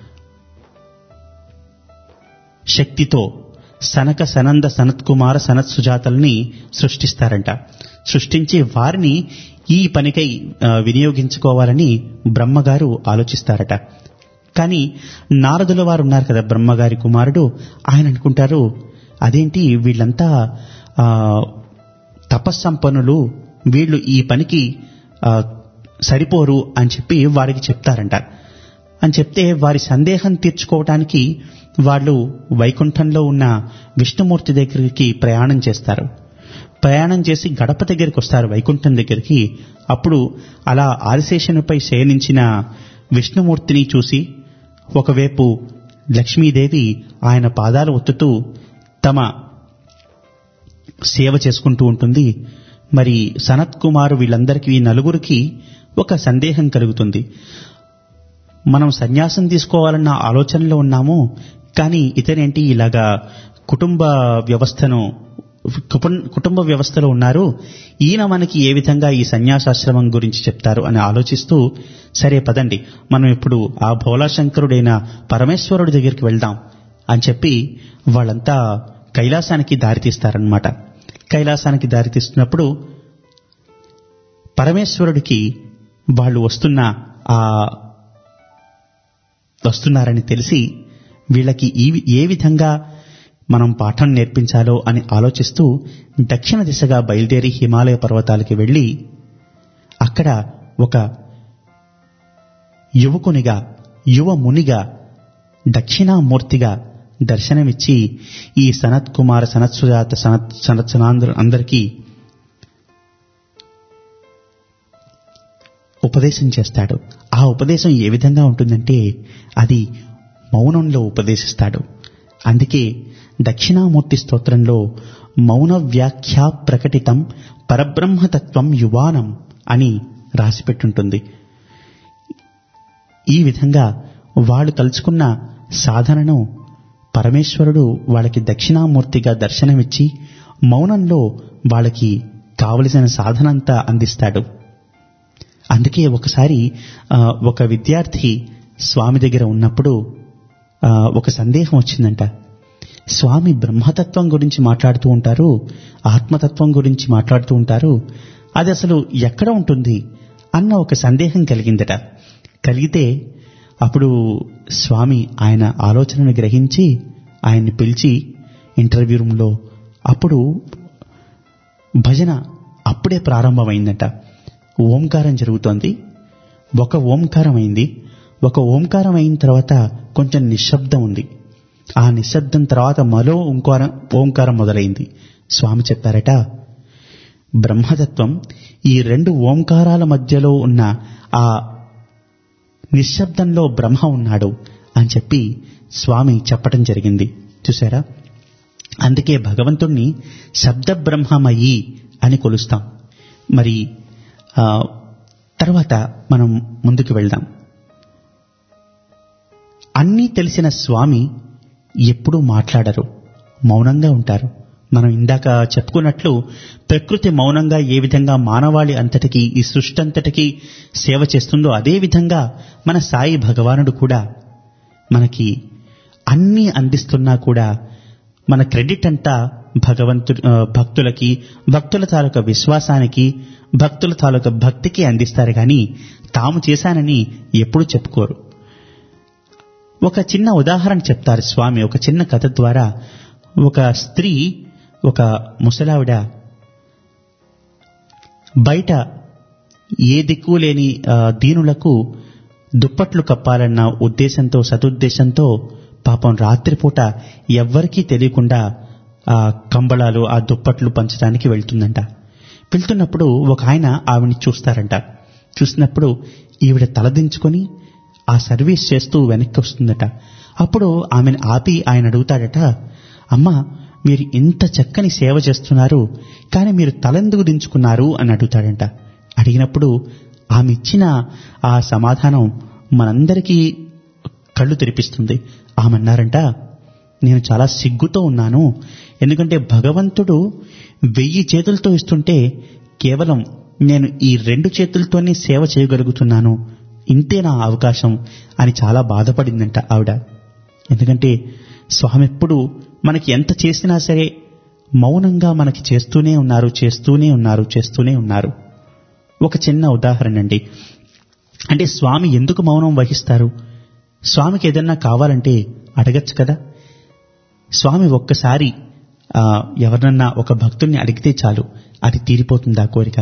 శక్తితో సనక సనంద సనత్కుమార సనత్ సుజాతల్ని సృష్టిస్తారంట సృష్టించి వారిని ఈ పనికై ఆ, వినియోగించుకోవాలని బ్రహ్మగారు ఆలోచిస్తారట కానీ నారదుల వారు ఉన్నారు కదా బ్రహ్మగారి కుమారుడు ఆయన అనుకుంటారు అదేంటి వీళ్ళంతా ఆ, తపస్సంపన్నులు వీళ్ళు ఈ పనికి ఆ, సరిపోరు అని చెప్పి వారికి చెప్తారంట అని చెప్తే వారి సందేహం తీర్చుకోవటానికి వాళ్ళు వైకుంఠంలో ఉన్న విష్ణుమూర్తి దగ్గరికి ప్రయాణం చేస్తారు ప్రయాణం చేసి గడప దగ్గరికి వస్తారు వైకుంఠం దగ్గరికి అప్పుడు అలా ఆదిశేషనుపై శయనించిన విష్ణుమూర్తిని చూసి ఒకవైపు లక్ష్మీదేవి ఆయన పాదాలు ఒత్తుతూ తమ సేవ చేసుకుంటూ ఉంటుంది మరి సనత్ కుమారు వీళ్ళందరికీ ఈ నలుగురికి ఒక సందేహం కలుగుతుంది మనం సన్యాసం తీసుకోవాలన్న ఆలోచనలో ఉన్నాము కానీ ఇతనేంటి ఇలాగా కుటుంబ వ్యవస్థను కుపం- కుటుంబ వ్యవస్థలో ఉన్నారు ఈయన మనకి ఏ విధంగా ఈ సన్యాసాశ్రమం గురించి చెప్తారు అని ఆలోచిస్తూ సరే పదండి మనం ఇప్పుడు ఆ భోలాశంకరుడైన పరమేశ్వరుడి దగ్గరికి వెళ్దాం అని చెప్పి వాళ్ళంతా కైలాసానికి దారితీస్తారనమాట కైలాసానికి దారితీస్తున్నప్పుడు పరమేశ్వరుడికి వాళ్ళు వస్తున్న ఆ వస్తున్నారని తెలిసి వీళ్ళకి ఈ ఏ విధంగా మనం పాఠం నేర్పించాలో అని ఆలోచిస్తూ దక్షిణ దిశగా బయలుదేరి హిమాలయ పర్వతాలకి వెళ్ళి అక్కడ ఒక యువకునిగా యువ మునిగా దక్షిణామూర్తిగా దర్శనమిచ్చి ఈ సనత్ కుమార సనత్ సుజాత సనత్ సనత్ సనాంధ్ర అందరికీ ఉపదేశం చేస్తాడు ఆ ఉపదేశం ఏ విధంగా ఉంటుందంటే అది మౌనంలో ఉపదేశిస్తాడు అందుకే దక్షిణామూర్తి స్తోత్రంలో మౌన వ్యాఖ్యా ప్రకటితం పరబ్రహ్మతత్వం యువానం అని రాసిపెట్టుంటుంది ఈ విధంగా వాళ్ళు తలుచుకున్న సాధనను పరమేశ్వరుడు వాళ్ళకి దక్షిణామూర్తిగా దర్శనమిచ్చి మౌనంలో వాళ్ళకి కావలసిన సాధనంతా అందిస్తాడు అందుకే ఒకసారి ఆ, ఒక విద్యార్థి స్వామి దగ్గర ఉన్నప్పుడు ఆ, ఒక సందేహం వచ్చిందంట స్వామి బ్రహ్మతత్వం గురించి మాట్లాడుతూ ఉంటారు ఆత్మతత్వం గురించి మాట్లాడుతూ ఉంటారు అది అసలు ఎక్కడ ఉంటుంది అన్న ఒక సందేహం కలిగిందట కలిగితే అప్పుడు స్వామి ఆయన ఆలోచనను గ్రహించి ఆయన్ని పిలిచి ఇంటర్వ్యూ రూమ్లో అప్పుడు భజన అప్పుడే ప్రారంభమైందట ఓంకారం జరుగుతోంది ఒక ఓంకారం అయింది ఒక ఓంకారం అయిన తర్వాత కొంచెం నిశ్శబ్దం ఉంది ఆ నిశ్శబ్దం తర్వాత మరో ఓంకారం ఓంకారం మొదలైంది స్వామి చెప్పారట బ్రహ్మతత్వం ఈ రెండు ఓంకారాల మధ్యలో ఉన్న ఆ నిశ్శబ్దంలో బ్రహ్మ ఉన్నాడు అని చెప్పి స్వామి చెప్పటం జరిగింది చూసారా అందుకే భగవంతుణ్ణి శబ్ద బ్రహ్మమయి అని కొలుస్తాం మరి ఆ, తర్వాత మనం ముందుకు వెళ్దాం అన్నీ తెలిసిన స్వామి ఎప్పుడూ మాట్లాడరు మౌనంగా ఉంటారు మనం ఇందాక చెప్పుకున్నట్లు ప్రకృతి మౌనంగా ఏ విధంగా మానవాళి అంతటికి ఈ సృష్టి అంతటికి సేవ చేస్తుందో అదే విధంగా మన సాయి భగవానుడు కూడా మనకి అన్నీ అందిస్తున్నా కూడా మన క్రెడిట్ అంతా భగవంతు ఆ, భక్తులకి భక్తుల తాలూకా విశ్వాసానికి భక్తుల తాలూకా భక్తికి అందిస్తారు కానీ తాము చేశానని ఎప్పుడూ చెప్పుకోరు ఒక చిన్న ఉదాహరణ చెప్తారు స్వామి ఒక చిన్న కథ ద్వారా ఒక స్త్రీ ఒక ముసలావిడ బయట ఏ దిక్కు లేని ఆ, దీనులకు దుప్పట్లు కప్పాలన్న ఉద్దేశంతో సదుద్దేశంతో పాపం రాత్రిపూట ఎవ్వరికీ తెలియకుండా ఆ కంబళాలు ఆ దుప్పట్లు పంచడానికి వెళ్తుందంట వెళ్తున్నప్పుడు ఒక ఆయన ఆవిడ్ని చూస్తారంట చూసినప్పుడు ఈవిడ తలదించుకొని ఆ సర్వీస్ చేస్తూ వెనక్కి వస్తుందట అప్పుడు ఆమెను ఆపి ఆయన అడుగుతాడట అమ్మా మీరు ఇంత చక్కని సేవ చేస్తున్నారు కానీ మీరు తలెందుకు దించుకున్నారు అని అడుగుతాడంట అడిగినప్పుడు ఆమె ఇచ్చిన ఆ సమాధానం మనందరికీ కళ్ళు తెరిపిస్తుంది ఆమె అన్నారంట నేను చాలా సిగ్గుతో ఉన్నాను ఎందుకంటే భగవంతుడు వెయ్యి చేతులతో ఇస్తుంటే కేవలం నేను ఈ రెండు చేతులతోనే సేవ చేయగలుగుతున్నాను ఇంతే నా అవకాశం అని చాలా బాధపడిందంట ఆవిడ ఎందుకంటే స్వామి ఎప్పుడు మనకి ఎంత చేసినా సరే మౌనంగా మనకి చేస్తూనే ఉన్నారు చేస్తూనే ఉన్నారు చేస్తూనే ఉన్నారు ఒక చిన్న ఉదాహరణ అండి అంటే స్వామి ఎందుకు మౌనం వహిస్తారు స్వామికి ఏదన్నా కావాలంటే అడగచ్చు కదా స్వామి ఒక్కసారి ఆ, ఎవరినన్నా ఒక భక్తుల్ని అడిగితే చాలు అది తీరిపోతుంది ఆ కోరిక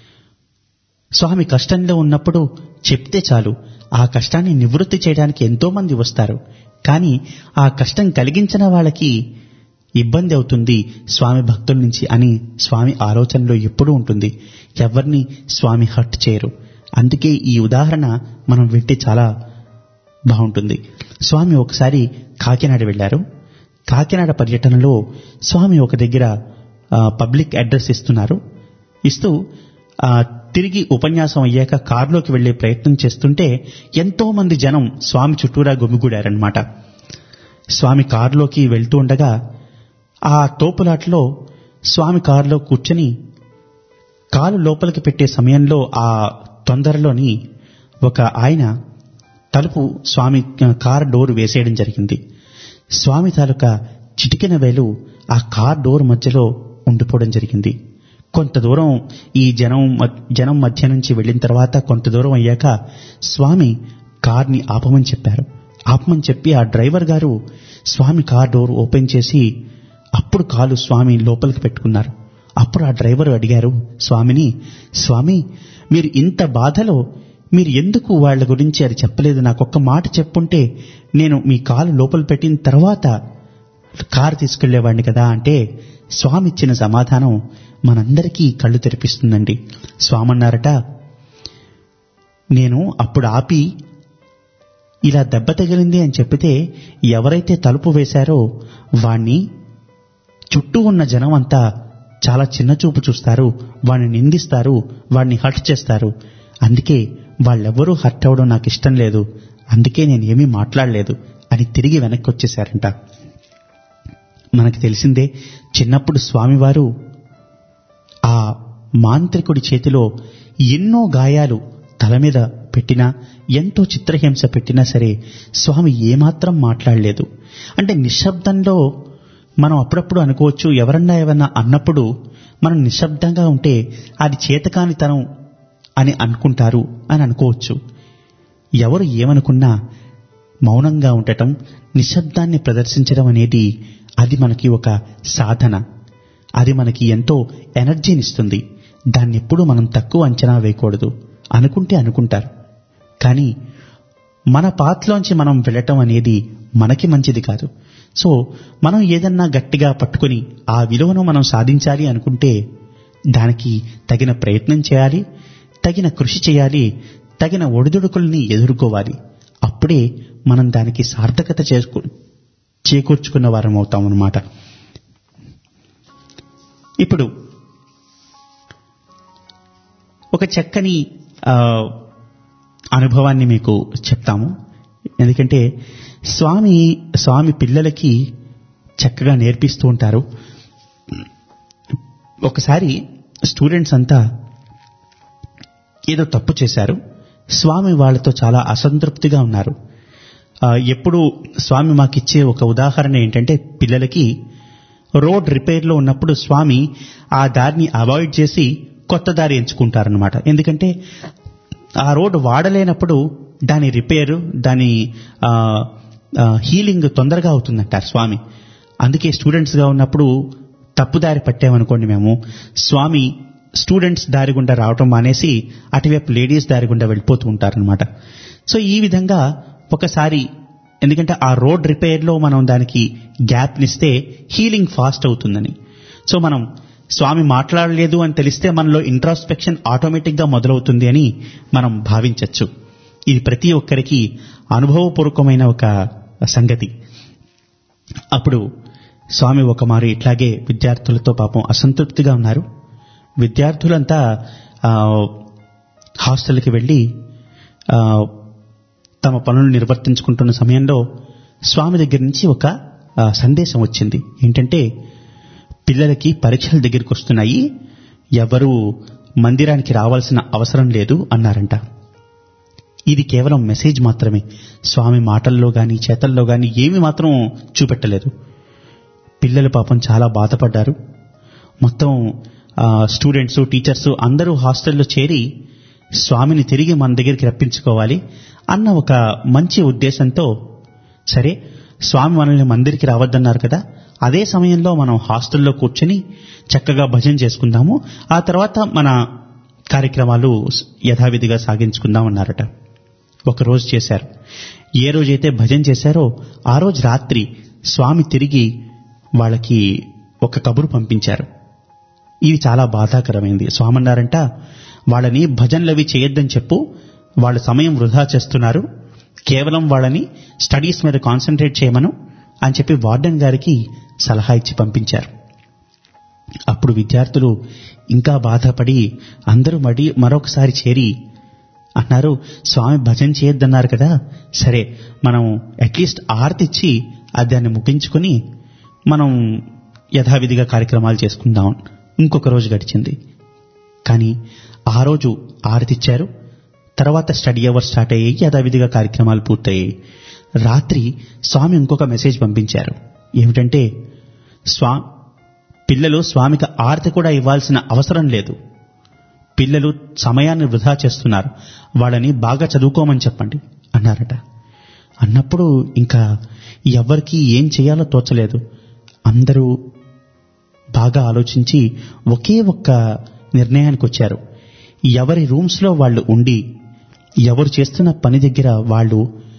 స్వామి కష్టంలో ఉన్నప్పుడు చెప్తే చాలు ఆ కష్టాన్ని నివృత్తి చేయడానికి ఎంతో మంది వస్తారు కానీ ఆ కష్టం కలిగించిన వాళ్ళకి ఇబ్బంది అవుతుంది స్వామి భక్తుల నుంచి అని స్వామి ఆలోచనలో ఎప్పుడూ ఉంటుంది ఎవరిని స్వామి హర్ట్ చేయరు అందుకే ఈ ఉదాహరణ మనం వింటే చాలా బాగుంటుంది స్వామి ఒకసారి కాకినాడ వెళ్ళారు కాకినాడ పర్యటనలో స్వామి ఒక దగ్గర ఆ, పబ్లిక్ అడ్రస్ ఇస్తున్నారు ఇస్తూ ఆ, తిరిగి ఉపన్యాసం అయ్యాక కారులోకి వెళ్లే ప్రయత్నం చేస్తుంటే ఎంతో మంది జనం స్వామి చుట్టూరా గుమిగూడారనమాట స్వామి కారులోకి వెళ్తూ ఉండగా ఆ తోపులాట్లో స్వామి కారులో కూర్చొని కాలు లోపలికి పెట్టే సమయంలో ఆ తొందరలోని ఒక ఆయన తలుపు స్వామి కార్ డోర్ వేసేయడం జరిగింది స్వామి తాలూకా చిటికెన వేలు ఆ కార్ డోర్ మధ్యలో ఉండిపోవడం జరిగింది కొంత దూరం ఈ జనం మ- జనం మధ్య నుంచి వెళ్ళిన తర్వాత కొంత దూరం అయ్యాక స్వామి కార్ని ఆపమని చెప్పారు ఆపమని చెప్పి ఆ డ్రైవర్ గారు స్వామి కార్ డోర్ ఓపెన్ చేసి అప్పుడు కాలు స్వామి లోపలికి పెట్టుకున్నారు అప్పుడు ఆ డ్రైవర్ అడిగారు స్వామిని స్వామి మీరు ఇంత బాధలో మీరు ఎందుకు వాళ్ళ గురించి అది చెప్పలేదు నాకు ఒక్క మాట చెప్పుంటే నేను మీ కాలు లోపల పెట్టిన తర్వాత కారు తీసుకెళ్లేవాడిని కదా అంటే స్వామి ఇచ్చిన సమాధానం మనందరికీ కళ్ళు తెరిపిస్తుందండి స్వామి అన్నారట నేను అప్పుడు ఆపి ఇలా దెబ్బ తగిలింది అని చెప్పితే ఎవరైతే తలుపు వేశారో వాణ్ణి చుట్టూ ఉన్న జనం అంతా చాలా చిన్న చూపు చూస్తారు వాడిని నిందిస్తారు వాడిని హర్ట్ చేస్తారు అందుకే వాళ్ళెవ్వరూ హర్ట్ అవ్వడం నాకు ఇష్టం లేదు అందుకే నేను ఏమీ మాట్లాడలేదు అని తిరిగి వెనక్కి వచ్చేశారంట మనకు తెలిసిందే చిన్నప్పుడు స్వామివారు ఆ మాంత్రికుడి చేతిలో ఎన్నో గాయాలు తల మీద పెట్టినా ఎంతో చిత్రహింస పెట్టినా సరే స్వామి ఏమాత్రం మాట్లాడలేదు అంటే నిశ్శబ్దంలో మనం అప్పుడప్పుడు అనుకోవచ్చు ఎవరన్నా ఏమన్నా అన్నప్పుడు మనం నిశ్శబ్దంగా ఉంటే అది చేతకానితనం అని అనుకుంటారు అని అనుకోవచ్చు ఎవరు ఏమనుకున్నా మౌనంగా ఉండటం నిశ్శబ్దాన్ని ప్రదర్శించడం అనేది అది మనకి ఒక సాధన అది మనకి ఎంతో ఎనర్జీనిస్తుంది దాన్ని ఎప్పుడూ మనం తక్కువ అంచనా వేయకూడదు అనుకుంటే అనుకుంటారు కానీ మన పాత్లోంచి మనం వెళ్ళటం అనేది మనకి మంచిది కాదు సో మనం ఏదన్నా గట్టిగా పట్టుకొని ఆ విలువను మనం సాధించాలి అనుకుంటే దానికి తగిన ప్రయత్నం చేయాలి తగిన కృషి చేయాలి తగిన ఒడిదుడుకుల్ని ఎదుర్కోవాలి అప్పుడే మనం దానికి సార్థకత చేసుకు చేకూర్చుకున్న వారం అవుతాం అన్నమాట ఇప్పుడు ఒక చక్కని ఆ, అనుభవాన్ని మీకు చెప్తాము ఎందుకంటే స్వామి స్వామి పిల్లలకి చక్కగా నేర్పిస్తూ ఉంటారు ఒకసారి స్టూడెంట్స్ అంతా ఏదో తప్పు చేశారు స్వామి వాళ్ళతో చాలా అసంతృప్తిగా ఉన్నారు ఆ, ఎప్పుడు స్వామి మాకిచ్చే ఒక ఉదాహరణ ఏంటంటే పిల్లలకి రోడ్ రిపేర్లో ఉన్నప్పుడు స్వామి ఆ దారిని అవాయిడ్ చేసి కొత్త దారి ఎంచుకుంటారనమాట ఎందుకంటే ఆ రోడ్ వాడలేనప్పుడు దాని రిపేరు దాని ఆ, ఆ, హీలింగ్ తొందరగా అవుతుందంటారు స్వామి అందుకే స్టూడెంట్స్గా ఉన్నప్పుడు తప్పుదారి పట్టామనుకోండి మేము స్వామి స్టూడెంట్స్ దారి గుండా రావటం మానేసి అటువైపు లేడీస్ దారి గుండా వెళ్ళిపోతూ ఉంటారనమాట సో ఈ విధంగా ఒకసారి ఎందుకంటే ఆ రోడ్ రిపేర్లో మనం దానికి గ్యాప్నిస్తే హీలింగ్ ఫాస్ట్ అవుతుందని సో మనం స్వామి మాట్లాడలేదు అని తెలిస్తే మనలో ఇంట్రాస్పెక్షన్ ఆటోమేటిక్గా మొదలవుతుంది అని మనం భావించవచ్చు ఇది ప్రతి ఒక్కరికి అనుభవపూర్వకమైన ఒక సంగతి అప్పుడు స్వామి ఒక మారు ఇట్లాగే విద్యార్థులతో పాపం అసంతృప్తిగా ఉన్నారు విద్యార్థులంతా ఆ, హాస్టల్కి వెళ్ళి ఆ, తమ పనులు నిర్వర్తించుకుంటున్న సమయంలో స్వామి దగ్గర నుంచి ఒక ఆ, సందేశం వచ్చింది ఏంటంటే పిల్లలకి పరీక్షల దగ్గరికి వస్తున్నాయి ఎవరు మందిరానికి రావాల్సిన అవసరం లేదు అన్నారంట ఇది కేవలం మెసేజ్ మాత్రమే స్వామి మాటల్లో గాని చేతల్లో గాని ఏమి మాత్రం చూపెట్టలేదు పిల్లలు పాపం చాలా బాధపడ్డారు మొత్తం ఆ, స్టూడెంట్స్ టీచర్స్ అందరూ హాస్టల్లో చేరి స్వామిని తిరిగి మన దగ్గరికి రప్పించుకోవాలి అన్న ఒక మంచి ఉద్దేశంతో సరే స్వామి మనల్ని మందిరికి రావద్దన్నారు కదా అదే సమయంలో మనం హాస్టల్లో కూర్చొని చక్కగా భజన చేసుకుందాము ఆ తర్వాత మన కార్యక్రమాలు యథావిధిగా సాగించుకుందాం అన్నారట ఒక రోజు చేశారు ఏ రోజైతే భజన చేశారో ఆ రోజు రాత్రి స్వామి తిరిగి వాళ్ళకి ఒక కబురు పంపించారు ఇది చాలా బాధాకరమైంది స్వామి అన్నారంట వాళ్ళని భజనలవి చేయొద్దని చెప్పు వాళ్ళ సమయం వృధా చేస్తున్నారు కేవలం వాళ్ళని స్టడీస్ మీద కాన్సన్ట్రేట్ చేయమను అని చెప్పి వార్డెన్ గారికి సలహా ఇచ్చి పంపించారు అప్పుడు విద్యార్థులు ఇంకా బాధపడి అందరూ మడి మరొకసారి చేరి అన్నారు స్వామి భజన చేయొద్దన్నారు కదా సరే మనం అట్లీస్ట్ ఆర్తిచ్చి అది దాన్ని ముగించుకొని మనం యథావిధిగా కార్యక్రమాలు చేసుకుందాం ఇంకొక రోజు గడిచింది కానీ ఆ రోజు ఆరతిచ్చారు తర్వాత స్టడీ అవర్స్ స్టార్ట్ అయ్యాయి యథావిధిగా కార్యక్రమాలు పూర్తయ్యాయి రాత్రి స్వామి ఇంకొక మెసేజ్ పంపించారు ఏమిటంటే స్వా పిల్లలు స్వామికి ఆరతి కూడా ఇవ్వాల్సిన అవసరం లేదు పిల్లలు సమయాన్ని వృధా చేస్తున్నారు వాళ్ళని బాగా చదువుకోమని చెప్పండి అన్నారట అన్నప్పుడు ఇంకా ఎవరికి ఏం చేయాలో తోచలేదు అందరూ బాగా ఆలోచించి ఒకే ఒక్క నిర్ణయానికి వచ్చారు ఎవరి రూమ్స్లో వాళ్ళు ఉండి ఎవరు చేస్తున్న పని దగ్గర వాళ్ళు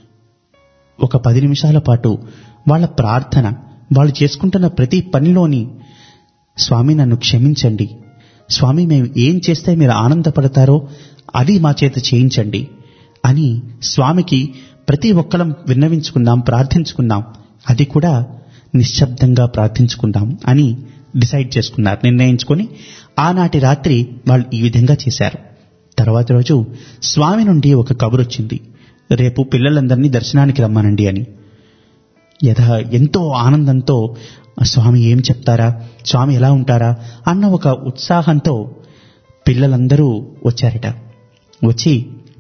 ఒక పది నిమిషాల పాటు వాళ్ళ ప్రార్థన వాళ్ళు చేసుకుంటున్న ప్రతి పనిలోని స్వామి నన్ను క్షమించండి స్వామి మేము ఏం చేస్తే మీరు ఆనందపడతారో అది మా చేత చేయించండి అని స్వామికి ప్రతి ఒక్కరం విన్నవించుకుందాం ప్రార్థించుకుందాం అది కూడా నిశ్శబ్దంగా ప్రార్థించుకుందాం అని డిసైడ్ చేసుకున్నారు నిర్ణయించుకొని ఆనాటి రాత్రి వాళ్ళు ఈ విధంగా చేశారు తర్వాత రోజు స్వామి నుండి ఒక కబురు వచ్చింది రేపు పిల్లలందరినీ దర్శనానికి రమ్మనండి అని యథా ఎంతో ఆనందంతో స్వామి ఏం చెప్తారా స్వామి ఎలా ఉంటారా అన్న ఒక ఉత్సాహంతో పిల్లలందరూ వచ్చారట వచ్చి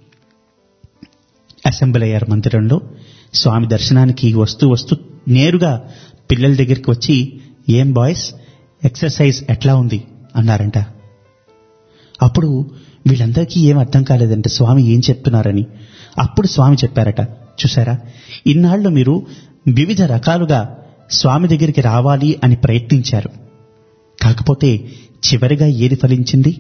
అసెంబ్లీ అయ్యారు మందిరంలో స్వామి దర్శనానికి వస్తూ వస్తూ నేరుగా పిల్లల దగ్గరికి వచ్చి ఏం బాయ్స్ ఎక్సర్సైజ్ ఎట్లా ఉంది అన్నారంట అప్పుడు వీళ్ళందరికీ ఏం అర్థం కాలేదంటే స్వామి ఏం చెప్తున్నారని అప్పుడు స్వామి చెప్పారట చూసారా ఇన్నాళ్ళు మీరు వివిధ రకాలుగా స్వామి దగ్గరికి రావాలి అని ప్రయత్నించారు కాకపోతే చివరిగా ఏది ఫలించింది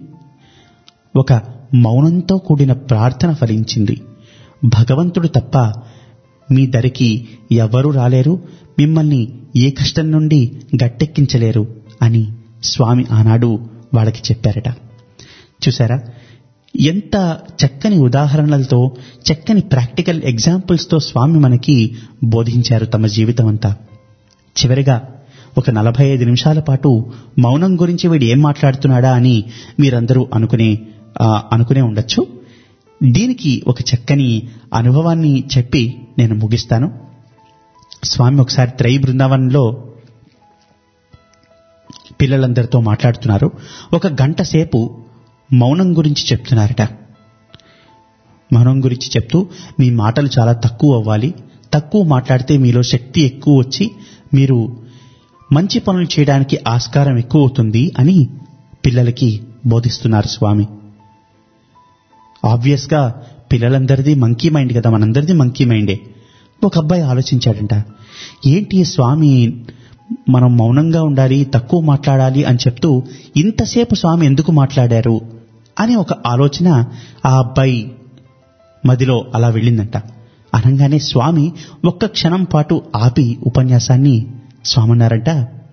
ఒక మౌనంతో కూడిన ప్రార్థన ఫలించింది భగవంతుడు తప్ప మీ దరికి ఎవ్వరూ రాలేరు మిమ్మల్ని ఏ కష్టం నుండి గట్టెక్కించలేరు అని స్వామి ఆనాడు వాళ్ళకి చెప్పారట చూసారా ఎంత చక్కని ఉదాహరణలతో చక్కని ప్రాక్టికల్ ఎగ్జాంపుల్స్తో స్వామి మనకి బోధించారు తమ జీవితం అంతా చివరిగా ఒక నలభై ఐదు నిమిషాల పాటు మౌనం గురించి వీడు ఏం మాట్లాడుతున్నాడా అని మీరందరూ అనుకునే ఆ, అనుకునే ఉండొచ్చు దీనికి ఒక చక్కని అనుభవాన్ని చెప్పి నేను ముగిస్తాను స్వామి ఒకసారి త్రై బృందావనంలో పిల్లలందరితో మాట్లాడుతున్నారు ఒక గంట సేపు మౌనం గురించి చెప్తున్నారట మౌనం గురించి చెప్తూ మీ మాటలు చాలా తక్కువ అవ్వాలి తక్కువ మాట్లాడితే మీలో శక్తి ఎక్కువ వచ్చి మీరు మంచి పనులు చేయడానికి ఆస్కారం ఎక్కువ అవుతుంది అని పిల్లలకి బోధిస్తున్నారు స్వామి ఆబ్వియస్ గా పిల్లలందరిది మంకీ మైండ్ కదా మనందరిది మంకీ మైండే ఒక అబ్బాయి ఆలోచించాడంట ఏంటి ఈ స్వామి మనం మౌనంగా ఉండాలి తక్కువ మాట్లాడాలి అని చెప్తూ ఇంతసేపు స్వామి ఎందుకు మాట్లాడారు అని ఒక ఆలోచన ఆ అబ్బాయి మదిలో అలా వెళ్ళిందంట అనగానే స్వామి ఒక్క క్షణం పాటు ఆపి ఉపన్యాసాన్ని స్వామి అన్నారంట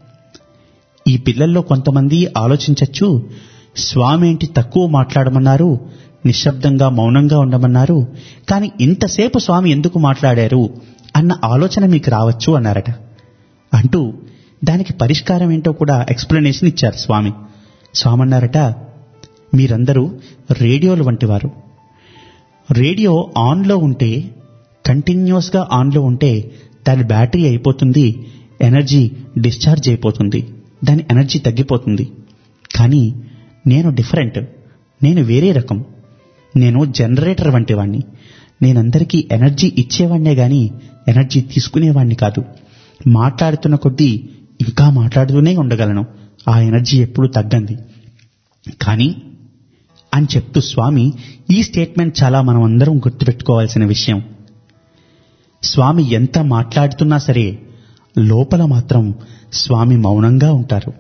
ఈ పిల్లల్లో కొంతమంది ఆలోచించచ్చు స్వామి ఏంటి తక్కువ మాట్లాడమన్నారు నిశ్శబ్దంగా మౌనంగా ఉండమన్నారు కానీ ఇంతసేపు స్వామి ఎందుకు మాట్లాడారు అన్న ఆలోచన మీకు రావచ్చు అన్నారట అంటూ దానికి పరిష్కారం ఏంటో కూడా ఎక్స్ప్లెనేషన్ ఇచ్చారు స్వామి స్వామి అన్నారట మీరందరూ రేడియోలు వంటివారు రేడియో ఆన్లో ఉంటే కంటిన్యూస్గా ఆన్లో ఉంటే దాని బ్యాటరీ అయిపోతుంది ఎనర్జీ డిశ్చార్జ్ అయిపోతుంది దాని ఎనర్జీ తగ్గిపోతుంది కానీ నేను డిఫరెంట్ నేను వేరే రకం నేను జనరేటర్ వంటి వాణ్ణి నేనందరికీ ఎనర్జీ ఇచ్చేవాణ్ణే గాని ఎనర్జీ తీసుకునేవాణ్ణి కాదు మాట్లాడుతున్న కొద్దీ ఇంకా మాట్లాడుతూనే ఉండగలను ఆ ఎనర్జీ ఎప్పుడూ తగ్గంది కానీ అని చెప్తూ స్వామి ఈ స్టేట్మెంట్ చాలా మనం అందరం గుర్తుపెట్టుకోవాల్సిన విషయం స్వామి ఎంత మాట్లాడుతున్నా సరే లోపల మాత్రం స్వామి మౌనంగా ఉంటారు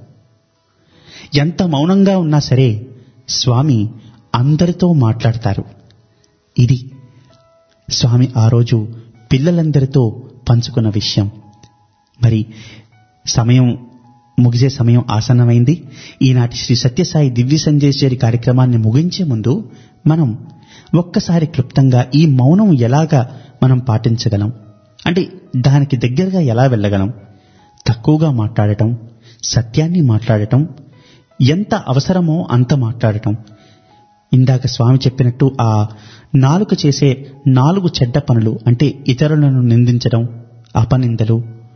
ఎంత మౌనంగా ఉన్నా సరే స్వామి అందరితో మాట్లాడతారు ఇది స్వామి ఆ రోజు పిల్లలందరితో పంచుకున్న విషయం మరి సమయం ముగిసే సమయం ఆసన్నమైంది ఈనాటి శ్రీ సత్యసాయి దివ్య సందేశ్వరి కార్యక్రమాన్ని ముగించే ముందు మనం ఒక్కసారి క్లుప్తంగా ఈ మౌనం ఎలాగా మనం పాటించగలం అంటే దానికి దగ్గరగా ఎలా వెళ్ళగలం తక్కువగా మాట్లాడటం సత్యాన్ని మాట్లాడటం ఎంత అవసరమో అంత మాట్లాడటం ఇందాక స్వామి చెప్పినట్టు ఆ నాలుక చేసే నాలుగు చెడ్డ పనులు అంటే ఇతరులను నిందించడం అపనిందలు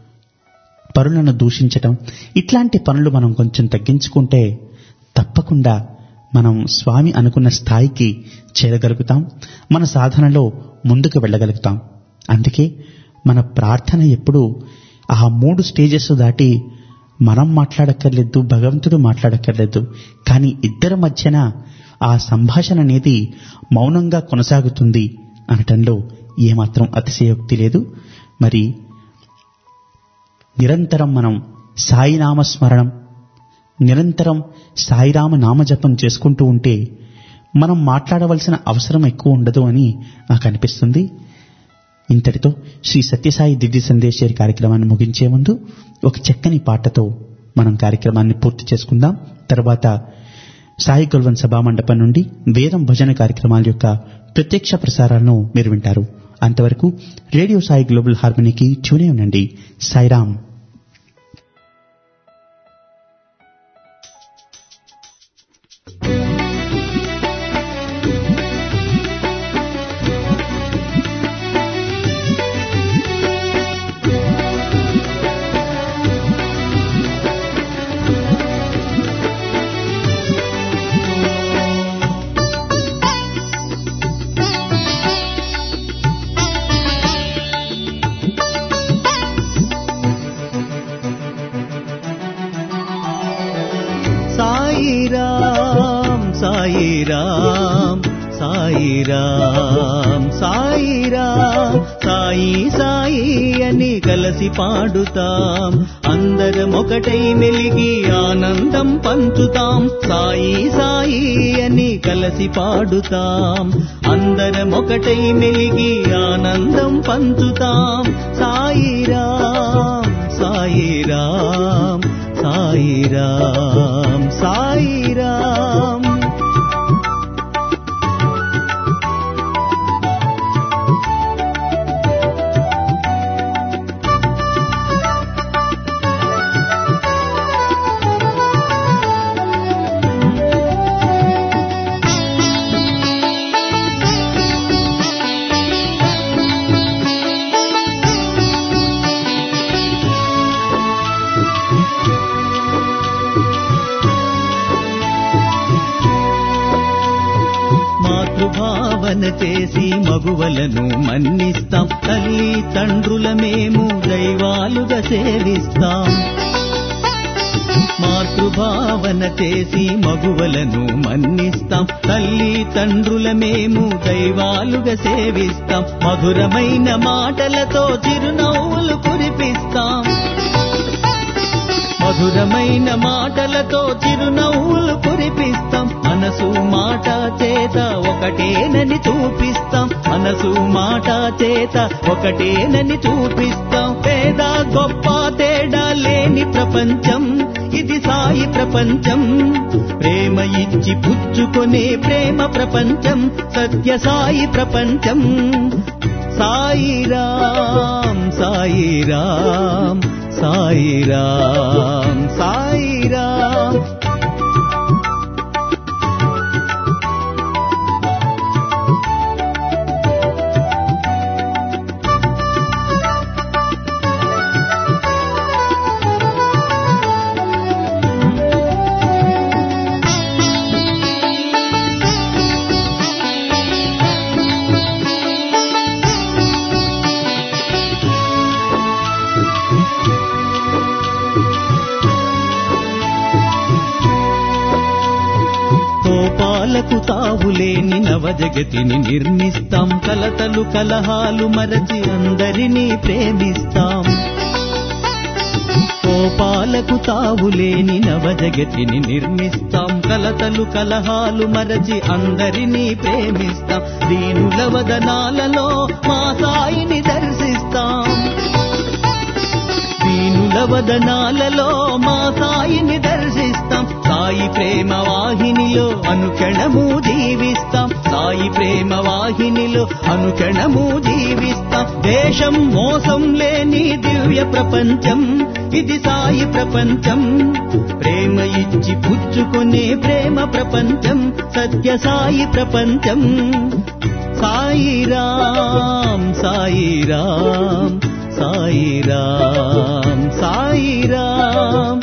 పరులను దూషించటం ఇట్లాంటి పనులు మనం కొంచెం తగ్గించుకుంటే తప్పకుండా మనం స్వామి అనుకున్న స్థాయికి చేరగలుగుతాం మన సాధనలో ముందుకు వెళ్ళగలుగుతాం అందుకే మన ప్రార్థన ఎప్పుడూ ఆ మూడు స్టేజెస్ దాటి మనం మాట్లాడక్కర్లేదు భగవంతుడు మాట్లాడక్కర్లేదు కానీ ఇద్దరి మధ్యన ఆ సంభాషణ అనేది మౌనంగా కొనసాగుతుంది అనటంలో ఏమాత్రం అతిశయోక్తి లేదు మరి నిరంతరం మనం సాయినామ స్మరణం నిరంతరం సాయిరామ నామజపం చేసుకుంటూ ఉంటే మనం మాట్లాడవలసిన అవసరం ఎక్కువ ఉండదు అని నాకు అనిపిస్తుంది ఇంతటితో శ్రీ సత్యసాయి దివ్య సందేశ్వరి కార్యక్రమాన్ని ముగించే ముందు ఒక చక్కని పాటతో మనం కార్యక్రమాన్ని పూర్తి చేసుకుందాం తర్వాత సాయి కుల్వన్ సభామండపం నుండి వేదం భజన కార్యక్రమాల యొక్క ప్రత్యక్ష ప్రసారాలను మీరు వింటారు అంతవరకు రేడియో సాయి గ్లోబల్ హార్మనీకి చూనే ఉండండి సాయిరామ్ సాయిరామ్ సాయిరామ్ సాయిరామ్ సాయిరామ్ సాయి సాయి అని కలసి పాడుతాం అందరం ఒకటై మెలిగి ఆనందం పంచుతాం సాయి సాయి అని కలసి పాడుతాం అందరం ఒకటై మెలిగి ఆనందం పంచుతాం సాయిరాం సాయిరాం సాయిరాం సాయిరాం మాతృభావన చేసి మగువలను మన్నిస్తాం తల్లి తండ్రుల మేము దైవాలుగా సేవిస్తాం మాతృభావన చేసి మగువలను మన్నిస్తాం తల్లి తండ్రుల మేము దైవాలుగా సేవిస్తాం మధురమైన మాటలతో చిరునవ్వులు కురిపిస్తాం మధురమైన మాటలతో చిరునవ్వులు కురిపిస్తాం మనసు మాట చేత ఒకటేనని చూపిస్తాం మనసు మాట చేత ఒకటేనని చూపిస్తాం పేద గొప్ప తేడా లేని ప్రపంచం ఇది సాయి ప్రపంచం ప్రేమ ఇచ్చి పుచ్చుకొనే ప్రేమ ప్రపంచం సత్య సాయి ప్రపంచం సాయిరాం సాయిరాం సాయిరాం సాయిరాం కోపాలకు తావులేని నవజగతిని నిర్మిస్తాం కలతలు కలహాలు మరచి అందరినీ ప్రేమిస్తాం కోపాలకు తావులేని నవజగతిని నిర్మిస్తాం కలతలు కలహాలు మరచి అందరినీ ప్రేమిస్తాం దీనుల వదనాలలో మా సాయిని దర్శిస్తాం దీనుల వదనాలలో మా సాయిని దర్శిస్తాం సాయి ప్రేమ వాహినిలో అనుక్షణము జీవిస్తాం సాయి ప్రేమ వాహినిలో అనుక్షణము జీవిస్తాం దేశం మోసం లేని దివ్య ప్రపంచం ఇది సాయి ప్రపంచం ప్రేమ ఇచ్చి పుచ్చుకునే ప్రేమ ప్రపంచం సత్య సాయి ప్రపంచం సాయిరాం సాయిరాం సాయిరాం సాయిరాం